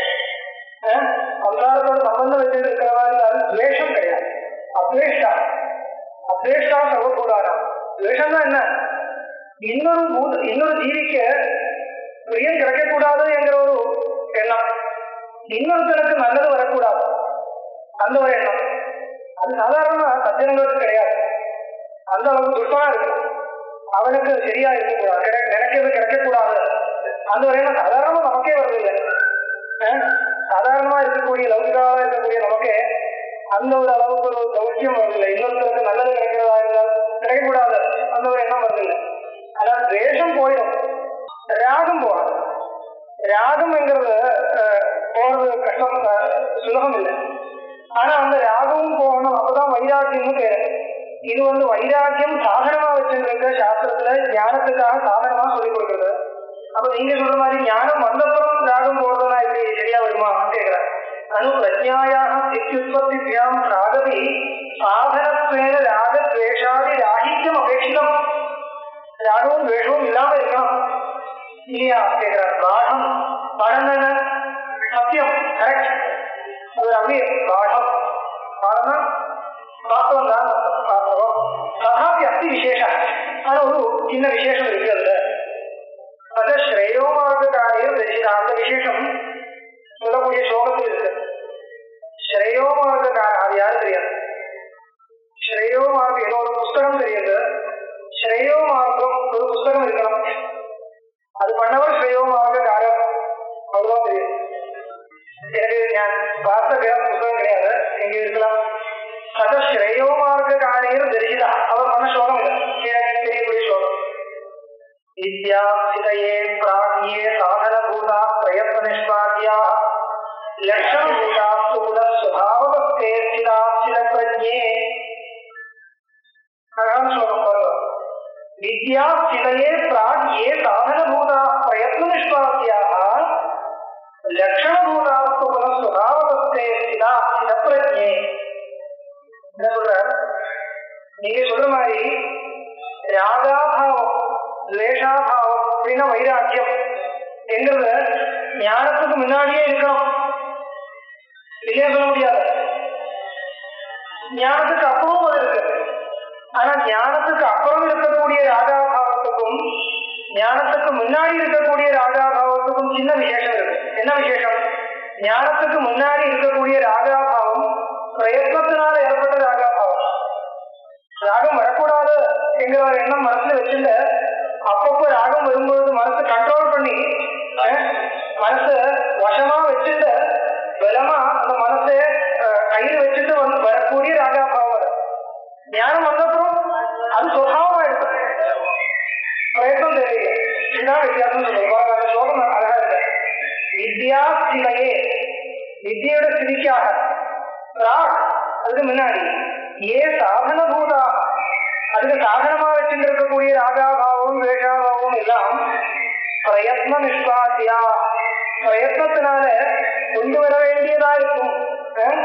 ஆஹ், சம்சாரத்தோட சம்பந்தம் வச்சுட்டு இருக்கிறவா இருந்தாலும் துவேஷம் கிடையாது அத்வேஷ்டா அத்வேஷ்டா சர்வபூதாரம் துவேஷம் தான் என்ன இன்னொரு பூத இன்னொரு ஜீவிக்கு பிரியம் கிடைக்கக்கூடாது என்கிற ஒரு எண்ணம் இன்னொருத்தனுக்கு நல்லது வரக்கூடாது அந்த ஒரு எண்ணம் அது சாதாரணமா சத்தியங்களுக்கு கிடையாது அந்த அளவுக்கு துஷ்டமா இருக்கு அவனுக்கு சரியா இருக்கக்கூடாது கிடை- நினைக்கிறது கிடைக்கக்கூடாது அந்த ஒரு எண்ணம் சாதாரணமா நமக்கே வருது இல்லை அஹ் சாதாரணமா இருக்கக்கூடிய லௌகிகாவா இருக்கக்கூடிய நமக்கே அந்த ஒரு அளவுக்கு ஒரு சௌக்கியம் வருதில்லை இன்னொருத்தருக்கு நல்லது கிடைக்கிறதா இருந்தால் கிடைக்கக்கூடாது அந்த ஒரு எண்ணம் வருதில்லை ஆனா துவேஷம் போயிடும் ராகம் போகாது ராகம்ங்கிறது அஹ், போறது கஷ்டம் அஹ், சுலபம் இல்லை ஆனா அந்த ராகமும் போகணும் அப்பதான் வைராக்கியம்னு பேரு இது வந்து வைராக்கியம் சாதனமா வச்சிருக்க சாஸ்திரத்துல ஞானத்துக்காக சாதனமா சொல்லி கொடுக்குறது அப்ப நீங்க சொல்ற மாதிரி ஞானம் வந்தப்புறம் ராகம் போறதுனா இப்படி சரியா வருமா கேக்குறேன் அனு பிரஜாயாக இத்தியுற்பத்தியாம் ராகவி சாதனத்வேன ராக துவேஷாதி ராகித்யம் அபேட்சிதம் ராகமும் துவேஷமும் இல்லாம இருக்கணும் இல்லையா கேக்குறார் பாடம் பாடம் என்ன சத்தியம் கரெக்ட் அது அப்படியே பாடம் பாடம்னா வாஸ்தவம் தான் வாஸ்தவம் ததாபி அஸ்தி விசேஷ ஆனா ஒரு சின்ன விசேஷம் இருக்கு அதுல அது ஸ்ரேயோமார்க்காரியம் தரிசிதா அந்த விசேஷம் சொல்லக்கூடிய ஸ்லோகத்தில் இருக்கு ஸ்ரேயோமார்க்கார அது யாரு தெரியாது ஸ்ரேயோமார்க்கம் ஏதோ ஒரு புஸ்தகம் தெரியுது ஸ்ரேயோமார்க்கம் ஒரு புஸ்தகம் இருக்கணும் அது பண்ணவர் ஸ்ரேயோமார்க்காரர் அவ்வளவுதான் தெரியும் எனக்கு ഞാൻ பார்த்த வேற புத்தகம் கிடையாது எங்க இருக்கலாம் அது ஸ்ரேயோமார்க்காரர் தரிசித அவர் பண்ண ஸ்லோகம் இது கீழே தெரியக்கூடிய ஸ்லோகம் வித்யாசிதயே பிராக்யே சாதனபூதா பிரயத்ன நிஷ்பாத்தியா லட்சணபூதா ஸ்தூல சுபாவஸ்தே சிதாசித பிரஜே அழகான ஸ்லோகம் பாருங்க வித்யாசிதயே பிராக்யே சாதனபூதா பிரயத்ன நிஷ்பாத்தியாக லட்சணபூதாஸ்து புன சுபாவஸ்தே சிதா சிதப்பிரஜே என்ன சொல்ற நீங்க சொல்ற மாதிரி ராகாபாவம் துவேஷாபாவம் அப்படின்னா வைராக்கியம் எங்கிறது ஞானத்துக்கு முன்னாடியே இருக்கணும் இல்லையா சொல்ல முடியாது ஞானத்துக்கு அப்புறமும் அது இருக்கு ஆனா ஞானத்துக்கு அப்புறம் இருக்கக்கூடிய ராகாபாவத்துக்கும் ஞானத்துக்கு முன்னாடி இருக்கக்கூடிய ராகாபாவத்துக்கும் சின்ன விசேஷம் இருக்கு என்ன விசேஷம் ஞானத்துக்கு முன்னாடி இருக்கக்கூடிய ராகாபாவம் பிரயத்னத்தினால ஏற்பட்ட ராகாபாவம் ராகம் வரக்கூடாது என்கிற ஒரு எண்ணம் மனசுல வச்சுட்டு அப்பப்போ ராகம் வரும்பொழுது மனசு கண்ட்ரோல் பண்ணி அஹ், மனசு வசமா வச்சுட்டு பலமா அந்த மனசை அஹ், கையில வச்சுட்டு வந்து வரக்கூடிய ராகாபாவம் அது. ஞானம் வந்தப்புறம் அது சுவாவமா இருக்கு பிரயத்னம் தெரியல இதுதான் வித்தியாசம் சொல்லுவோம் பாருங்க, அந்த ஸ்லோகம் அழகா இருக்கு வித்யா ஸ்திதையே வித்தியோட ஸ்திதிக்காக ராக் அதுக்கு முன்னாடி ஏ சாதன பூதா அதுக்கு சாதனமா வச்சுட்டு இருக்கக்கூடிய ராகாபாவம் வேஷாபாவம் எல்லாம் பிரயத்ன நிஷ்பாத்தியா பிரயத்னத்தினால கொண்டு வர வேண்டியதா இருக்கும் அஹ்?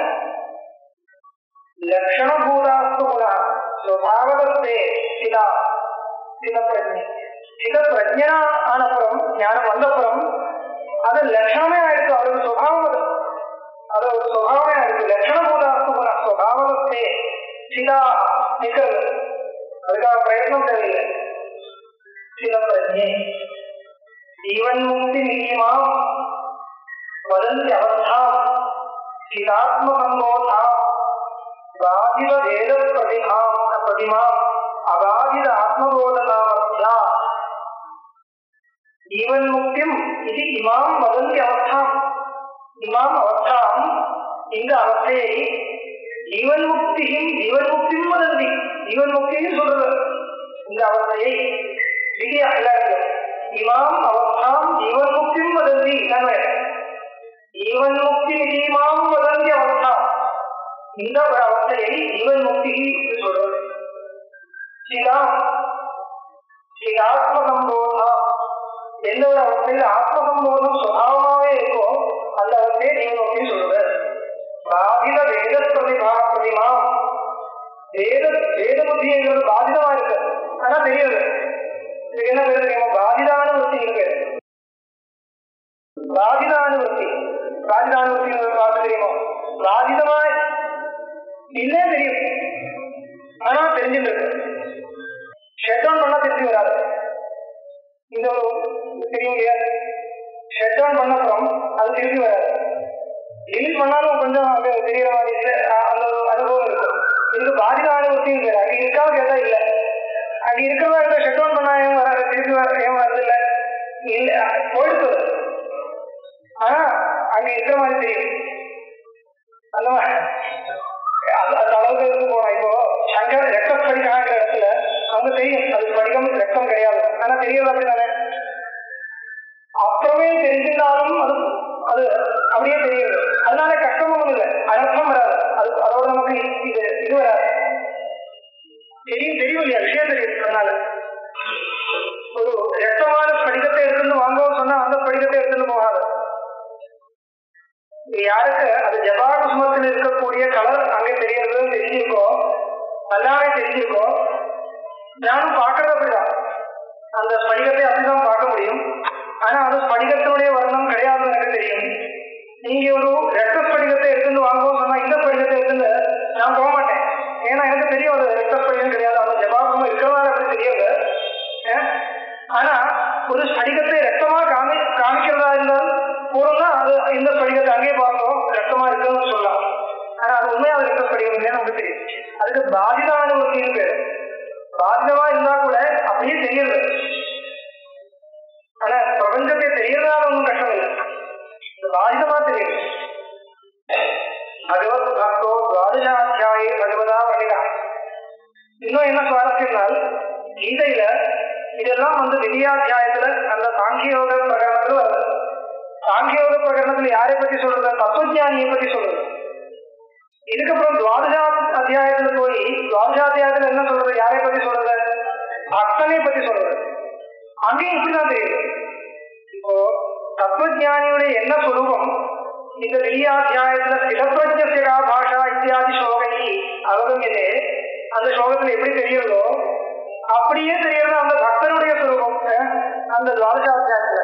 லட்சணபூதாஸ்து குணா சுபாவதத்தே சிதா சிதப்பிரஜை சிதப்பிரஜனா ஆனப்புறம் ஞானம் வந்தப்புறம் அது லட்சணமே ஆயிடுச்சு அவருக்கு சுபாவம் அது அது ஒரு சுபாவமே ஆயிடுச்சு லட்சணபூதாஸ்து குண சுபாவதத்தே சிதா நிக்கிறது அதுக்காக பிரயத்னம் தேவையில்லை சிதப்பிரஜை ஜீவன் முக்தி நியமாம் வதந்தி அவஸ்தா चिदात्मसम्बोधा बाधितभेद प्रतिमा प्रतिमा अबाधित आत्मबोधनामध्या जीवन मुक्तिम इति इमाम वदन्ति अवस्थाम इमाम अवस्थाम இந்த அவஸ்தையை ஜீவன் முக்தியும் ஜீவன் முக்தியும் வதந்தி ஜீவன் முக்தியும் சொல்றது இந்த அவஸ்தையை இது எல்லாருக்கு இமாம் அவஸ்தாம் ஜீவன் முக்தியும் வதந்தி என்ன ஜீவன் முக்தி நிதிமாம் வதந்தி அவஸ்தா இந்த ஒரு அவஸ்தையை ஜீவன் முக்தி என்று சொல்றது சிதாம் சிதாத்மசம்போதா எந்த ஒரு அவஸ்தையில் ஆத்மசம்போதம் சுபாவமாவே இருக்கோ அந்த அவஸ்தையை ஜீவன் முக்தி சொல்றது பாதித வேத பிரதிமா பிரதிமா வேத வேத புத்திங்கிறது பாதிதமா இருக்கு ஆனா தெரியுது இதுக்கு என்ன பேரு தெரியுமா பாதிதானுவத்தி இருக்கு பாதிதானுவத்தி பாதிதானுவத்தி பார்த்து தெரியுமா பாதிதமா இல்லே தெரியும் ஆனா தெரிஞ்சுட்டு இருக்கு ஷட் டவுன் பண்ணா தெரிஞ்சு வராது இந்த ஒரு தெரியும் இல்லையா ஷட் டவுன் பண்ண அப்புறம் அது திரும்பி வராது டெலிட் பண்ணாலும் கொஞ்சம் அங்க தெரியற மாதிரி இல்ல அ- அந்த ஒரு அனுபவம் இருக்கும் இதுக்கு பாதித அனுபவத்தையும் பேர் அங்க இருக்காம கேட்டா இல்ல அங்க இருக்கிறதா இருந்தா ஷட் டவுன் பண்ணா ஏன் வராது திருப்பி வர ஏன் வரது இல்ல இல்ல போயிடுது ஆனா அங்க இருக்கிற மாதிரி தெரியும் அந்த மாதிரி அது அந்த அளவுக்கு இருந்து போனோம் இப்போ சங்கர ரத்த ஸ்படிகாங்கிற இடத்துல அவங்க தெரியும் அது ஸ்படிகம் ரத்தம் கிடையாது ஆனா தெரியாது அப்படிதானே அப்புறமே தெரிஞ்சிருந்தாலும் அது அது அப்படியே தெரியுது அதனால கஷ்டமும் இல்லை அனர்த்தம் வராது அது அதோட நமக்கு இது இது வராது தெரியும் தெரியும் இல்லையா விஷயம் தெரியும் அதனால ஒரு ரத்தமான படிகத்தை எடுத்துட்டு வாங்கவும் சொன்னா அந்த படிகத்தை எடுத்துட்டு போகாது இது யாருக்கு அது ஜபாகுசுமத்தில் இருக்கக்கூடிய கலர் அங்கே தெரியறது தெரிஞ்சிருக்கோ நல்லாவே தெரிஞ்சிருக்கோ நானும் பார்க்கறது அப்படிதான் அந்த ஸ்படிகத்தை அப்படிதான் பார்க்க முடியும் ஆனா அது ஸ்படிகத்தினுடைய வர்ணம் கிடையாதுன்னு எனக்கு தெரியும் நீங்க ஒரு ரத்த ஸ்படிகத்தை எடுத்துட்டு வாங்குவோம் சொன்னா இந்த ஸ்படிகத்தை எடுத்துட்டு நான் போக மாட்டேன் ஏன்னா எனக்கு தெரியும் அது ரத்த ஸ்படிகம் கிடையாது அந்த ஜபாகுசம் இருக்கிறதால அப்படி தெரியாது ஏன்? ஆனா ஒரு ஸ்படிகத்தை ரத்தமா காமி காமிக்கிறதா இருந்தால் பூர்வம்னா அது இந்த ஸ்படிகத்தை அங்கேயே பார்க்கிறோம் ரத்தமா இருக்குன்னு சொல்லலாம் ஆனா அது உண்மையா அது ரத்த ஸ்படிகம் இல்லைன்னு நமக்கு தெரியும் அதுக்கு பாதிதானுபவத்தின்னு பேரு பாதிதமா இருந்தா கூட அப்படியே தெரியுது ஆனா பிரபஞ்சத்தை தெரியறதால ஒன்றும் கஷ்டம் இல்லை இது பாதிதமா தெரியுது பகவத் பக்தோ துவாதசாத்தியாயே பகவதா பண்ணிடா இன்னும் என்ன சுவாரஸ்யம்னால் கீதையில இதெல்லாம் வந்து விதியாத்தியாயத்துல அந்த சாங்கியோக பிரகரணத்துல வருது சாங்கியோக பிரகரணத்துல யாரை பத்தி சொல்றது தத்துவஞானியை பத்தி சொல்றது இதுக்கப்புறம் துவாதசா அத்தியாயத்துல போய் துவாதசாத்தியாயத்துல என்ன சொல்றது யாரை பத்தி சொல்றது பக்தனை பத்தி சொல்றது அங்கேயும் இப்படிதான் தெரியுது இப்போ தத்துவஞானியுடைய என்ன சொல்லுவோம் இந்த விதியாத்தியாயத்துல சிடப்பிரஜா பாஷா இத்தியாதி ஸ்லோகை அவகமியதே அந்த ஸ்லோகத்துல எப்படி தெரியுதோ அப்படியே தெரியறது அந்த பக்தனுடைய சுரூபம் அஹ், அந்த துவாதசாத்தியாயத்துல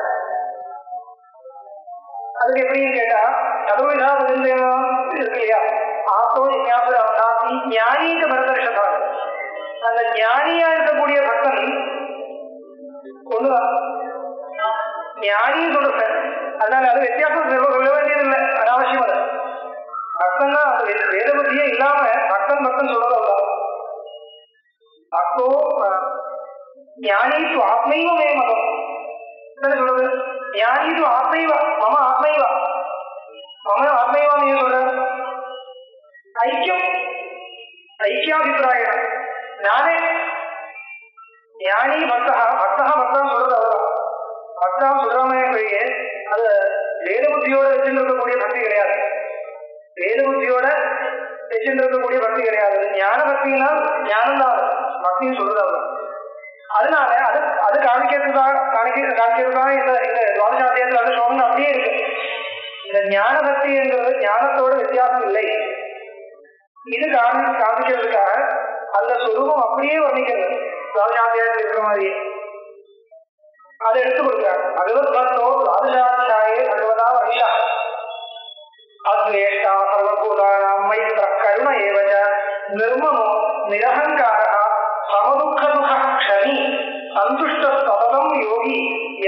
அதுக்கு எப்படின்னு கேட்டா சதுர்விதா பதிந்தேனம் இருக்கு இல்லையா ஆத்தோ ஜிஞாசுர அவதாசி ஞானீக பரதர்ஷதா அந்த ஞானியா இருக்கக்கூடிய பக்தன் ஒண்ணுதான் ஞானின்னு சொல்றேன் அதனால அது வித்தியாசம் சொல்ல சொல்ல வேண்டியதில்லை அனாவசியம் அது பக்தன் தான் அது வே- வேத புத்தியே இல்லாம பக்தன் பக்தன் சொல்றது அவ்வளவுதான் பக்தோ அஹ், ஞானி து ஆத்மைவ மே மதம் என்ன சொல்றது ஞானி து ஆத்மைவ மம ஆத்மைவ மம ஆத்மைவா நீங்க சொல்ற ஐக்கியம் ஐக்கியாபிப்பிராயம் நானே ஞானி பக்தா பக்தா பக்தான் சொல்றது அவ்வளவுதான் பக்தா சொல்றாமே பெரிய அது வேத புத்தியோட வச்சுட்டு இருக்கக்கூடிய பக்தி கிடையாது வேத புத்தியோட வச்சுட்டு இருக்கக்கூடிய பக்தி கிடையாது இது ஞான பக்தினா ஞானம் தான் அது. பக்தின்னு சொல்றது அவ்வளவு அதனால அது அது காமிக்கிறதுக்கா காமிக்க காமிக்கிறதுக்காக இந்த இந்த துவாதசாத்தியத்தில் அந்த ஸ்லோகம் அப்படியே இருக்கு இந்த ஞான பக்தி என்பது ஞானத்தோட வித்தியாசம் இல்லை இது காமி காமிக்கிறதுக்காக அந்த சுரூபம் அப்படியே வர்ணிக்கிறது துவாதசாத்தியத்தில் இருக்கிற மாதிரியே அதை எடுத்து கொடுக்குறாங்க பகவத் பக்தோ துவாதசாத்தியாயே பகவதா வருஷா அத்வேஷ்டா சர்வபூதானாம் மைத்ர கருண ஏவச்ச நிர்மமோ நிரகங்காரः சமதுக்கதுக க்ஷமி சந்துஷ்ட சததம் யோகி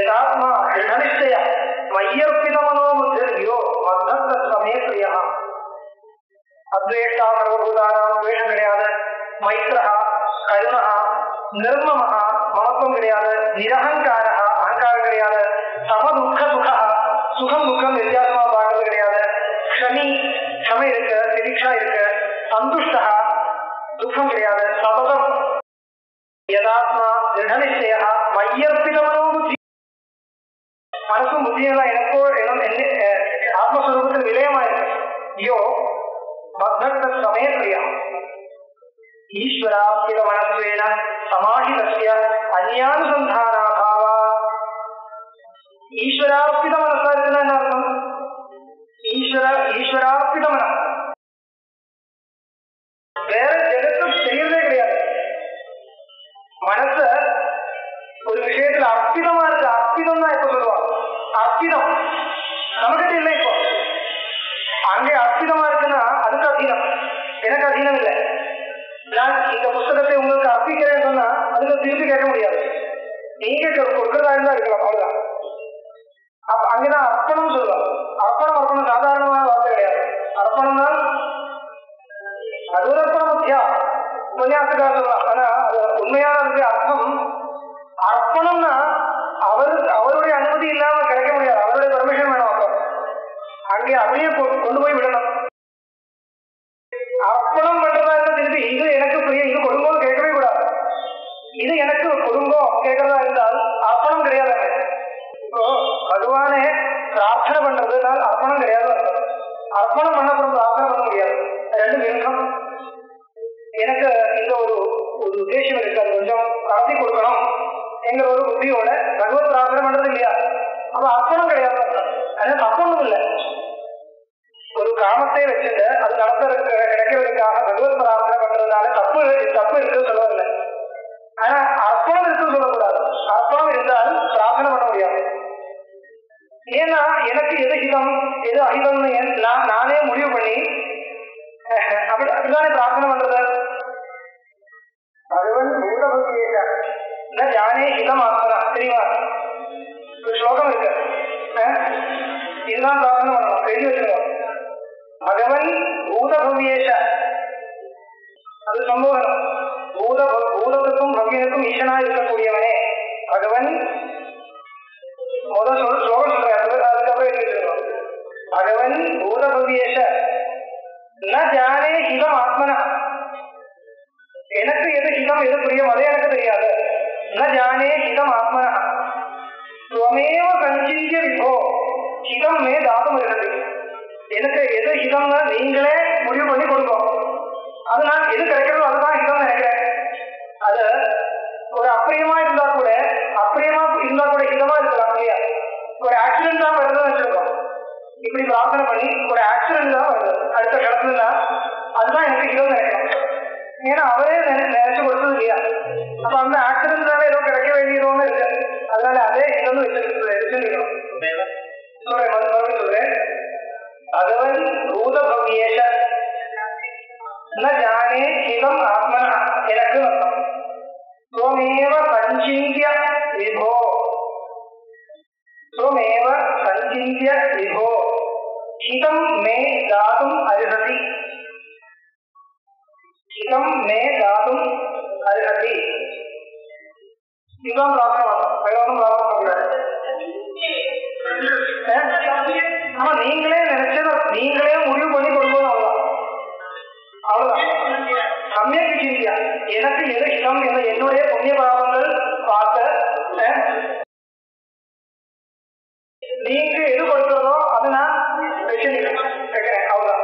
யதாத்மா திருடநிச்சய மையர்ப்பித மனோபுத்திர்யோ மத்தத்த சமே பிரியா அத்வேஷ்டா சர்வபூதானாம் துவேஷம் கிடையாது மைத்ரஹா கருணஹா நிர்மமஹா மமத்துவம் கிடையாது நிரகங்காரா அகங்காரம் கிடையாது சம துக்க சுகா சுகம் துக்கம் வித்தியாசமா பார்க்கறது கிடையாது க்ஷமி க்ஷம இருக்கு திதிக்ஷா இருக்கு சந்துஷ்டா துக்கம் கிடையாது சபதம் யதாத்மா ദൃഢനിശ്ചയ മയ്യർപ്പിതമനോ ബുദ്ധി മനസ്സും ബുദ്ധിയെല്ലാം എനക്കോ എന്നും എന്നെ ഏഹ്, ആത്മസ്വരൂപത്തിൽ വിലയമായിരുന്നു യോ മദ്ഭക്ത സമയപ്രിയ ഈശ്വരാസ്ഥിത മനസ്വേന സമാഹിതസ്യ അന്യാനുസന്ധാനാഭാവ ഈശ്വരാർപ്പിത മനസ്സായിരുന്ന എന്നർത്ഥം ഈശ്വര ഈശ്വരാർപ്പിത മനസ്സ് വേറെ ജഗത്തും ചെയ്യുന്നതേ கிடையாது மனச ஒரு விஷயத்துல அர்ப்பிதமா இருக்கு அர்ப்பிதம் தான் இப்ப சொல்லுவாங்க அர்ப்பிதம் நம்மகிட்ட இல்லை இப்போ அங்கே அர்ப்பிதமா இருக்குன்னா அதுக்கு அதீனம் எனக்கு அதீனம் இல்லை நான் இந்த புஸ்தகத்தை உங்களுக்கு அர்ப்பிக்கிறேன்னு சொன்னா அதுக்கு திருப்பி கேட்க முடியாது நீங்க கொ- கொடுக்கறதா இருந்தா இருக்கலாம் அவ்வளவுதான் அப்ப அங்கதான் அர்ப்பணம் சொல்லுவாங்க அர்ப்பணம் அர்ப்பணம் சாதாரணமான வார்த்தை கிடையாது அர்ப்பணம் தான் அதுவரப்ப முக்கியா உபன்யாசக்கார சொல்லலாம் ஆனா அது உண்மையான அதுக்கு அர்த்தம் அர்ப்பணம்னா அவரு அவருடைய அனுமதி இல்லாம கிடைக்க முடியாது அவருடைய பர்மிஷன் வேணும் அப்போ அங்கே அப்படியே கொ- கொண்டு போய் விடணும் அர்ப்பணம் பண்றதா இருந்தா திருப்பி இது எனக்கு புரிய இது கொடுங்கோன்னு கேட்கவே கூடாது இது எனக்கு கொடுங்கோ கேட்கறதா இருந்தால் அர்ப்பணம் கிடையாது அங்க. இப்போ பகவானே பிரார்த்தனை பண்றதுனால் அர்ப்பணம் கிடையாது அர்த்தம். அர்ப்பணம் பண்ணப்புறம் பிரார்த்தனை பண்ண முடியாது ரெண்டு விருப்பம் எனக்கு இந்த ஒரு ஒரு உத்தேசம் இருக்கு அது கொஞ்சம் கடத்தி கொடுக்கணும் என்கிற ஒரு புத்தியோட பகவத் பிரார்த்தனை பண்றது இல்லையா அப்ப அர்ப்பணம் கிடையாது அது தப்பொன்றும் இல்லை ஒரு காமத்தை வச்சுட்டு அது நடத்துறதுக்கு கிடைக்கிறதுக்காக பகவத் பிரார்த்தனை பண்றதுனால தப்பு தப்பு இருக்குன்னு சொல்ல வரல ஆனா அர்ப்பணம் இருக்குன்னு சொல்லக்கூடாது அர்ப்பணம் இருந்தால் பிரார்த்தனை பண்ண முடியாது ஏன்னா எனக்கு எது ஹிதம் எது அஹிதம்னு என்- நான் நானே முடிவு பண்ணி அஹ், அப்படி அப்படிதானே பிரார்த்தனை பண்றது பகவன் பூதபக்தியேக ந ஜானே ஹிதம் ஆத்மனா தெரியுமா ஒரு ஸ்லோகம் இருக்கு அஹ், இதுதான் பிரார்த்தனை பண்ணணும் எழுதி வச்சிருக்கோம் பகவன் பூதபவ்யேஷ அது சம்போதனம் பூத பூதத்துக்கும் பவ்யனுக்கும் ஈசனா இருக்கக்கூடியவனே பகவன் முதல் சொல் ஸ்லோகம் சொல்றேன் அது- அதுக்கப்புறம் எழுதி வச்சிருக்கோம் பகவன் பூதபவ்யேஷ ந ஜானே ஹிதம் ஆத்மனா எனக்கு எது ஹிதம் எது பிரியம் அது எனக்கு தெரியாது ந ஜானே ஹிதம் ஆத்மனா துவமேவ சஞ்சிந்திய விபோ ஹிதம் மே தாதும் இருக்குது எனக்கு எது ஹிதம்னு நீங்களே முடிவு பண்ணி கொடுக்கும் அது நான் எது கிடைக்கிறதோ அதுதான் ஹிதம் நினைக்கிறேன் அது ஒரு அப்பிரியமா இருந்தா கூட அப்பிரியமா இருந்தா கூட ஹிதமா இருக்கலாம் இல்லையா ஒரு ஆக்சிடென்ட் தான் வருதுன்னு வச்சிருக்கோம் இப்படி பிரார்த்தனை பண்ணி ஒரு ஆக்சிடென்ட் தான் வருது அடுத்த கிடத்துல அதுதான் எனக்கு ஹிதம் நினைக்கணும் ஏன்னா அவரே நினை- நினைச்சு கொடுத்தது இல்லையா அப்ப அந்த ஆக்சிடென்ட்னால ஏதோ கிடைக்க வேண்டியதோன்னு இருக்கு அதனால அதே ஹிதம்னு வச்சிருக்கு வச்சிருக்கணும் சொல்றேன் மறு- மறுபடியும் சொல்றேன் பகவன் பூதபவ்யேஷ ந ஜானே ஹிதம் ஆத்மனா எனக்கு அர்த்தம் त्वमेव सञ्चिन्त्य विभो त्वमेव सञ्चिन्त्य विभो हितं मे दातुम् अर्हति हितं मे दातुम् अर्हति இதுதான் பிரார்த்தனை பண்ணணும் வேற ஒன்றும் பிரார்த்தனை பண்ணக்கூடாது ஆமா நீங்களே நினைச்சத நீங்களே முடிவு பண்ணி கொடுக்கணும் அவ்வளவுதான் அவ்வளவுதான் சமயக்கு சிந்தியா எனக்கு எது ஹிதம் என்ற என்னுடைய புண்ணிய பாவங்கள் பார்த்த அஹ், நீங்க எது கொடுக்கிறதோ அது நான் வச்சிருக்கேன் கேட்கிறேன் அவ்வளவுதான்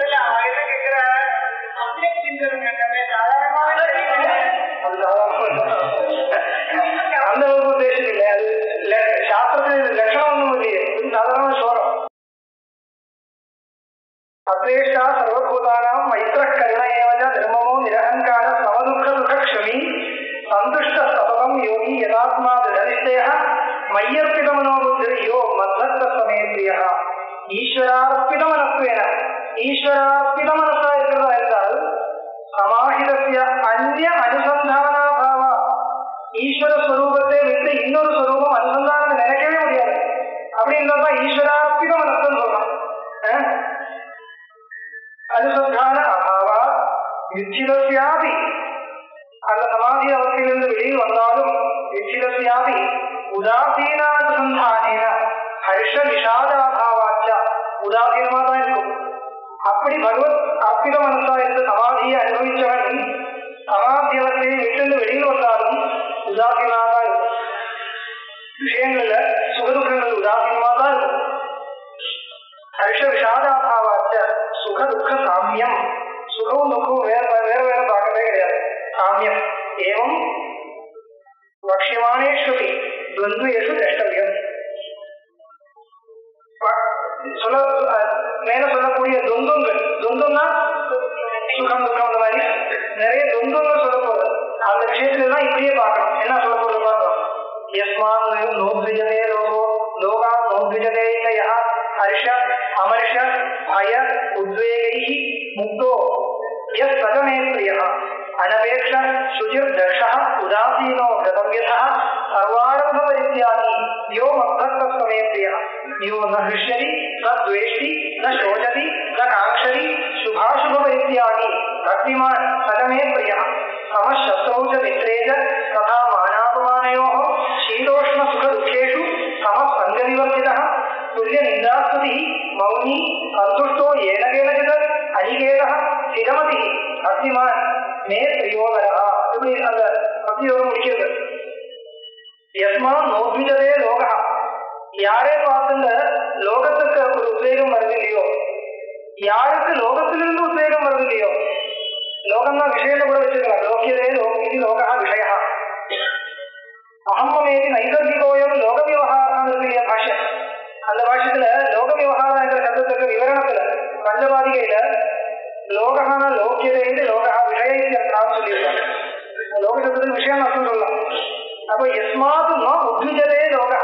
அது சாதாரண அந்த அளவுக்கு உத்தேசம் இல்லை அது ல- சாஸ்திரத்துல இது லட்சணம் ஒண்ணும் இல்லையே இது சாதாரண ஸ்வரம் அத்வேஷ்டா சர்வபூதானாம் மைத்திர கருண ஏவஜ தர்மமோ நிரகங்கார சமதுக்க துகக்ஷமி சந்துஷ்ட சபதம் யோகி யதாத்மா திருநிச்சய மையர்ப்பித மனோபுத்திர் யோ மத்வத்த சமேந்திரிய ஈஸ்வரார்ப்பித மனஸ்வேன ஈஸ்வரார்ப்பித மனசா இருக்கிறதா என்றால் சமாஹிதஸ்ய அந்நிய அனுசந்தானாபாவ ஈஸ்வர ஸ்வரூபத்தை விட்டு இன்னொரு ஸ்வரூபம் அனுசந்தானம் நினைக்கவே முடியாது அப்படின்றதான் ஈஸ்வரார்ப்பித மனசுன்னு சொல்றான் அஹ்? அனுசந்தான விச்சிதஸ்யாபி அந்த சமாதி அவஸ்தையிலிருந்து வெளியில் வந்தாலும் விச்சிதஸ்யாபி உதாசீனானுசந்தானேன ஹர்ஷ விஷாதாபாவாச்ச உதாசீனமா தான் இருக்கும் அப்படி பகவத் அற்பித மனசா இருந்த சமாதியை அனுபவிச்சவன் சமாதி அவஸ்தையை விட்டு வெளியில் வந்தாலும் உதாசீனா தான் இருக்கும் விஷயங்கள்ல சுகதுக்கங்கள் உதாசீனமா தான் இருக்கும் ஹர்ஷ விஷாதாபாவாச்ச சுக துக்க சாமியம் சுகமும் துக்கமும் வேற வேற வேற பார்க்கவே கிடையாது சாமியம் ஏவம் வக்ஷியமானே ஸ்ருதி துவந்துவேஷு திரஷ்டவியம் சொல்ல அஹ் மேல சொல்லக்கூடிய துவந்தங்கள் துவந்தம்னா சுகம் துக்கம் அந்த மாதிரி நிறைய துவந்தங்கள் சொல்ல போகுது அந்த விஷயத்துல தான் இப்படியே பார்க்கணும் என்ன சொல்ல போகுது பார்க்கணும் யஸ்மான் நோத்விஜதே லோகோ லோகான் நோத்விஜதே யா ஹர்ஷ அமர்ஷ பய உத்வேகை முக்தோ यः सदमे प्रियः अनपेक्ष शुचिर्दक्षः उदासीनो गतव्यथः सर्वारम्भपरित्यागी यो मद्भक्तस्वमे प्रियः यो न हृष्यति न द्वेष्टि न शोचति न काङ्क्षति शुभाशुभपरित्यागी भक्तिमान् सदमे प्रियः समः शत्रौ च मित्रे च तथा मानापमानयोः शीतोष्णसुखदुःखेषु समः सङ्गनिवर्तितः तुल्यनिन्दास्तुतिः मौनी सन्तुष्टो येन केनचित् अनिकेतः ஸ்திரமதி பக்திமான் மே பிரியோதரா இப்படி அந்த பக்தியோகம் முடிக்கிறது யஸ்மா நோத்விஜதே லோகா யாரே பார்த்துங்க லோகத்துக்கு ஒரு உத்வேகம் வருது இல்லையோ யாருக்கு லோகத்திலிருந்து உத்வேகம் வருது இல்லையோ லோகம்னா விஷயத்தை கூட வச்சுக்கலாம் லோக்கியதே லோக இது லோகா விஷய அகம்மேதி நைசர்கிகோயம் லோக விவகாரம் இல்லையா பாஷ்யம் அந்த பாஷ்யத்துல லோக விவகாரம் என்ற சப்தத்துக்கு விவரணத்துல பஞ்சபாதிகையில லோகஹான லோக்கியதே லோகா விஷய இத்தியர்த்தான் சொல்லியிருக்காங்க லோக சப்தத்துக்கு விஷயம் அர்த்தம் சொல்லலாம் அப்ப எஸ்மாத் நோ உத்விஜதே லோகா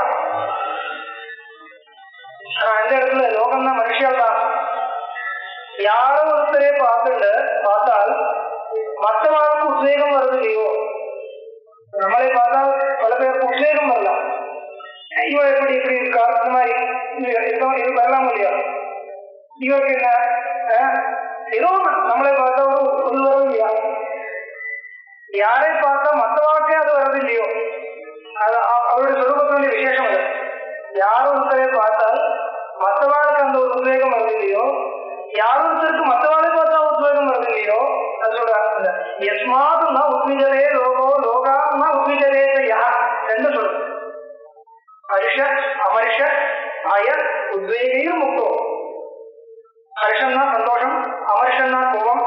ஆனா இந்த இடத்துல லோகம்னா மனுஷியால் தான் யாரோ ஒருத்தரே பார்த்துட்டு பார்த்தால் மற்றவர்களுக்கு உத்வேகம் வருது இல்லையோ நம்மளை பார்த்தால் பல பேருக்கு உத்வேகம் வரலாம் இவன் எப்படி இப்படி இருக்கா அந்த மாதிரி இது இது வரலாம் இல்லையா இவருக்கு என்ன அஹ், ஏதோ ஒண்ணு நம்மளை பார்த்தா ஒரு ஒரு வரும் இல்லையா யாரை பார்த்தா மற்றவாக்கே அது வருது இல்லையோ அது அ- அவருடைய சொரூபத்தினுடைய விசேஷம் அது யார் ஒருத்தரை பார்த்தால் மற்றவாளுக்கு அந்த ஒரு உத்வேகம் வருது இல்லையோ யார் ஒருத்தருக்கு மற்றவாளை பார்த்தா உத்வேகம் வருது இல்லையோ அது சொல்றாங்க எஸ்மாதுன்னா உத்விஜரே லோகோ லோகான்னா உத்விஜரே யா என்று சொல்லுது ஹர்ஷ அமர்ஷ அய உத்வேகையும் முக்தோ ஹர்ஷம்னா சந்தோஷம் அமர்ஷம்னா கோபம்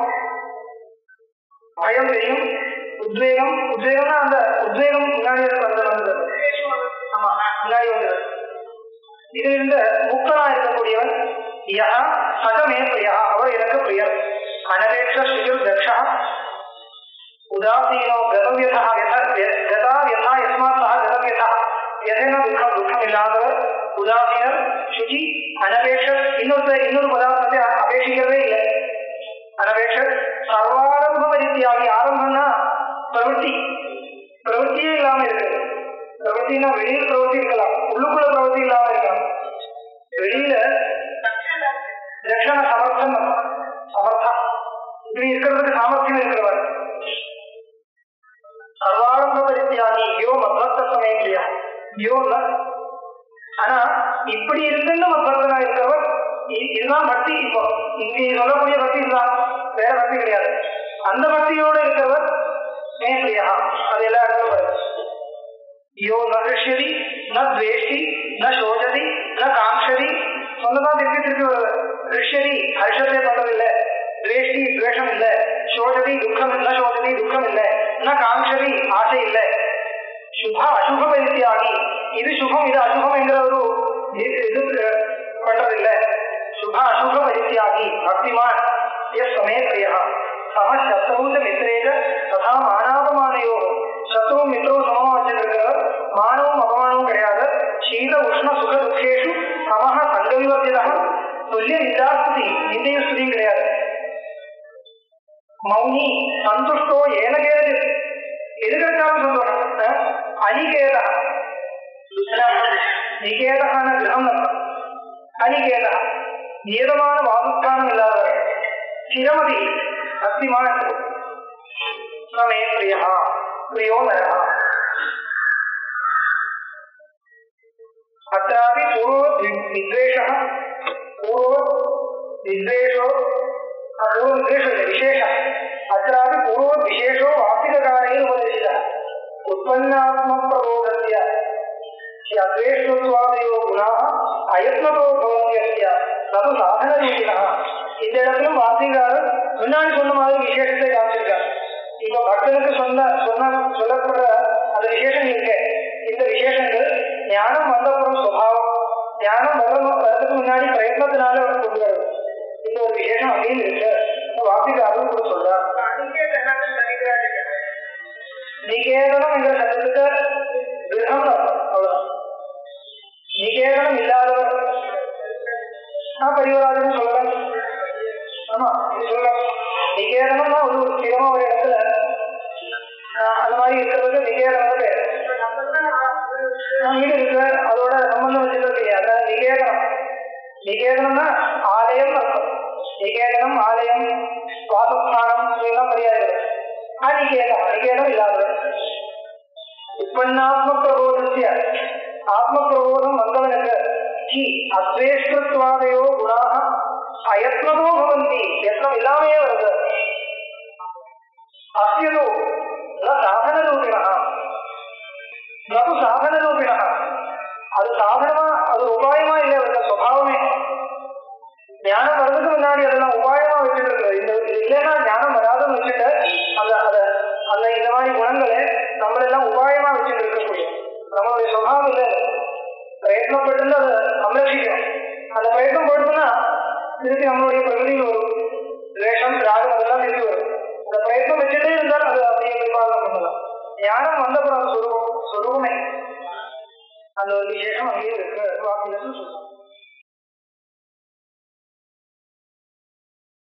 பயம் தெரியும் உத்வேகம் உத்வேகம்னா அந்த உத்வேகம் முன்னாடி இருக்கு அந்த வந்தது ஆமா முன்னாடி வந்தது இது இந்த முக்தனா இருக்கக்கூடியவன் யா சகமே பிரியா அவர் எனக்கு பிரியர் அனபேட்ச சுஜிர் தக்ஷா உதாசீனோ கதவியதா யதா கதா யதா யஸ்மாத் சஹ கதவியதா எதேன துக்கம் துக்கம் இல்லாதவர் உதாசீனர் சுஜி அனபேட்ச இன்னொரு இன்னொரு பதார்த்தத்தை அபேட்சிக்கவே இல்லை அனபேட்ச சர்வாரம்ப பரித்தியாகி ஆரம்பம்னா பிரவೃತ್ತಿ பிரவೃத்தியே இல்லாம இருக்கு பிரவೃத்தினா வெளியில் பிரவೃத்தி இருக்கலாம் உள்ளுக்குள்ள பிரவೃத்தி இல்லாம இருக்கலாம் வெளியில லட்சண சமர்த்தம் சமர்த்தா இப்படி இருக்கிறதுக்கு சாமர்த்தியம் இருக்கிறவர் சர்வாரம்ப பரித்தியாகி யோ மத்வத்த சமயக்கியா யோ ந ஆனா இப்படி இருந்துன்னு மத்வத்தனா இருக்கிறவர் இ- இதுதான் பக்தி இப்போ இங்க சொல்லக்கூடிய பக்தி இதுதான் வேற பக்தி கிடையாது அந்த பக்தியோடு இருக்கிறவர் நேர்மையா அது எல்லா இடத்துல வருது யோ ந கிருஷ்யதி ந துவேஷ்டி ந சோஜதி ந காங்ஷதி சொன்னதான் திருப்பி திருப்பி வருது கிருஷ்யதி ஹர்ஷத்தை பண்றதில்லை துவேஷ்டி துவேஷம் இல்லை சோஜதி துக்கம் ந சோஜதி துக்கம் இல்லை ந காங்ஷதி ஆசை இல்லை சுப அசுப பரித்தியாகி இது சுபம் இது அசுபம் என்கிற ஒரு இது இது பண்றதில்லை சுப அசுப பரித்தியாகி பக்திமான் எஸ் சமே பிரியா சம சத்ருச்ச மித்ரேக ததா மானாபமானையோ சத்ருவும் மித்ரவும் சமமா வச்சிருக்கிறவர் மானவும் அபமானவும் கிடையாது சீத உஷ்ண சுக துக்கேஷு சமஹ சங்கவிவர்த்திதா துல்லிய நிந்தாஸ்துதி நிந்தையும் ஸ்துதியும் கிடையாது மௌனி சந்துஷ்டோ ஏன கேது எது கிடைச்சாலும் சந்தோஷம் அஹ், அனிகேதா நிகேதகான கிரகம் அர்த்தம் அனிகேதா நியதமான வாசுஸ்தானம் இல்லாதவர் சிரமதி அத்திமான न मे प्रियः प्रियो नरः अत्रापि पूर्व विद्वेषः पूर्व विद्वेषो पूर्व विद्वेषो इति विशेषः अत्रापि पूर्व विशेषो वार्तिककारेण उपदेशितः उत्पन्नात्मप्रबोधस्य அத்வேஷ்டத்வாதயோ குணாக அயத்னதோ பவந்திய நது சாதனரூபிணா இந்த இடத்திலும் வாசிகாரர் முன்னாடி சொன்ன மாதிரி விசேஷத்தை காமிச்சிருக்கார் இப்ப பக்தனுக்கு சொன்ன சொன்ன சொல்லப்படுற அந்த விசேஷம் இருக்கு இந்த விசேஷங்கள் ஞானம் வந்தப்புறம் சுபாவம் ஞானம் வர வரதுக்கு முன்னாடி பிரயத்னத்தினால அவர் கொண்டு வருது இந்த ஒரு விசேஷம் அப்படின்னு இருக்கு வாசிகாரரும் கூட சொல்றார் நிகேதனம் என்ற சட்டத்துக்கு கிரகம் அவ்வளவுதான் நிகேதனம் இல்லாதவர் நான் பரிவராஜன் சொல்லலாம் ஆமா இது சொல்லலாம் நிகேதனம்னா ஒரு ஒரு ஸ்திரமா ஒரு இடத்துல ஆஹ் அந்த மாதிரி இருக்கிறது நிகேதனம் பேர் வீடு இருக்கு அதோட சம்பந்தம் வச்சிருக்கீங்க அதான் நிகேதனம் நிகேதனம்னா ஆலயம் அர்த்தம் நிகேதனம் ஆலயம் வாசஸ்தானம் இதெல்லாம் தெரியாது அநிகேதம் அநிகேதம் இல்லாதவர் உற்பன்னாத்ம பிரபோதத்திய ஆத்ம பிரபோதம் வந்தவனுக்கு ஹி அத்வேஷ்டத்வாதயோ குணாக அயத்னதோ பவந்தி யத்னம் இல்லாமையே வருது அஸ்யதோ ந சாதன ரூபிணா நது சாதன ரூபிணா அது சாதனமா அது உபாயமா இல்லை அவருக்கு சுவாவமே ஞானம் வர்றதுக்கு முன்னாடி அதெல்லாம் உபாயமா வச்சுட்டு இருக்கு இந்த இது இல்லைன்னா ஞானம் வராதுன்னு வச்சுட்டு அந்த அத அந்த இந்த மாதிரி குணங்களை நம்மளெல்லாம் உபாயமா வச்சுட்டு இருக்கக்கூடிய நம்மளுடைய சுபாவம் இல்லை பிரயத்னப்பட்டு அதை சம்ரட்சிக்கணும் அந்த பிரயத்னம் போடுதுன்னா திருப்பி நம்மளுடைய பிரகதியில் வரும் துவேஷம் ராகம் அதெல்லாம் திருப்பி வரும் அந்த பிரயத்னம் வச்சுட்டே இருந்தால் அது அப்படியே நிர்வாகம் பண்ணலாம் ஞானம் வந்தப்புறம் அது சொருபம் சொருபமே அந்த ஒரு விசேஷம் அங்கேயே இருக்கு வாக்கியத்தில் சொல்லுவோம்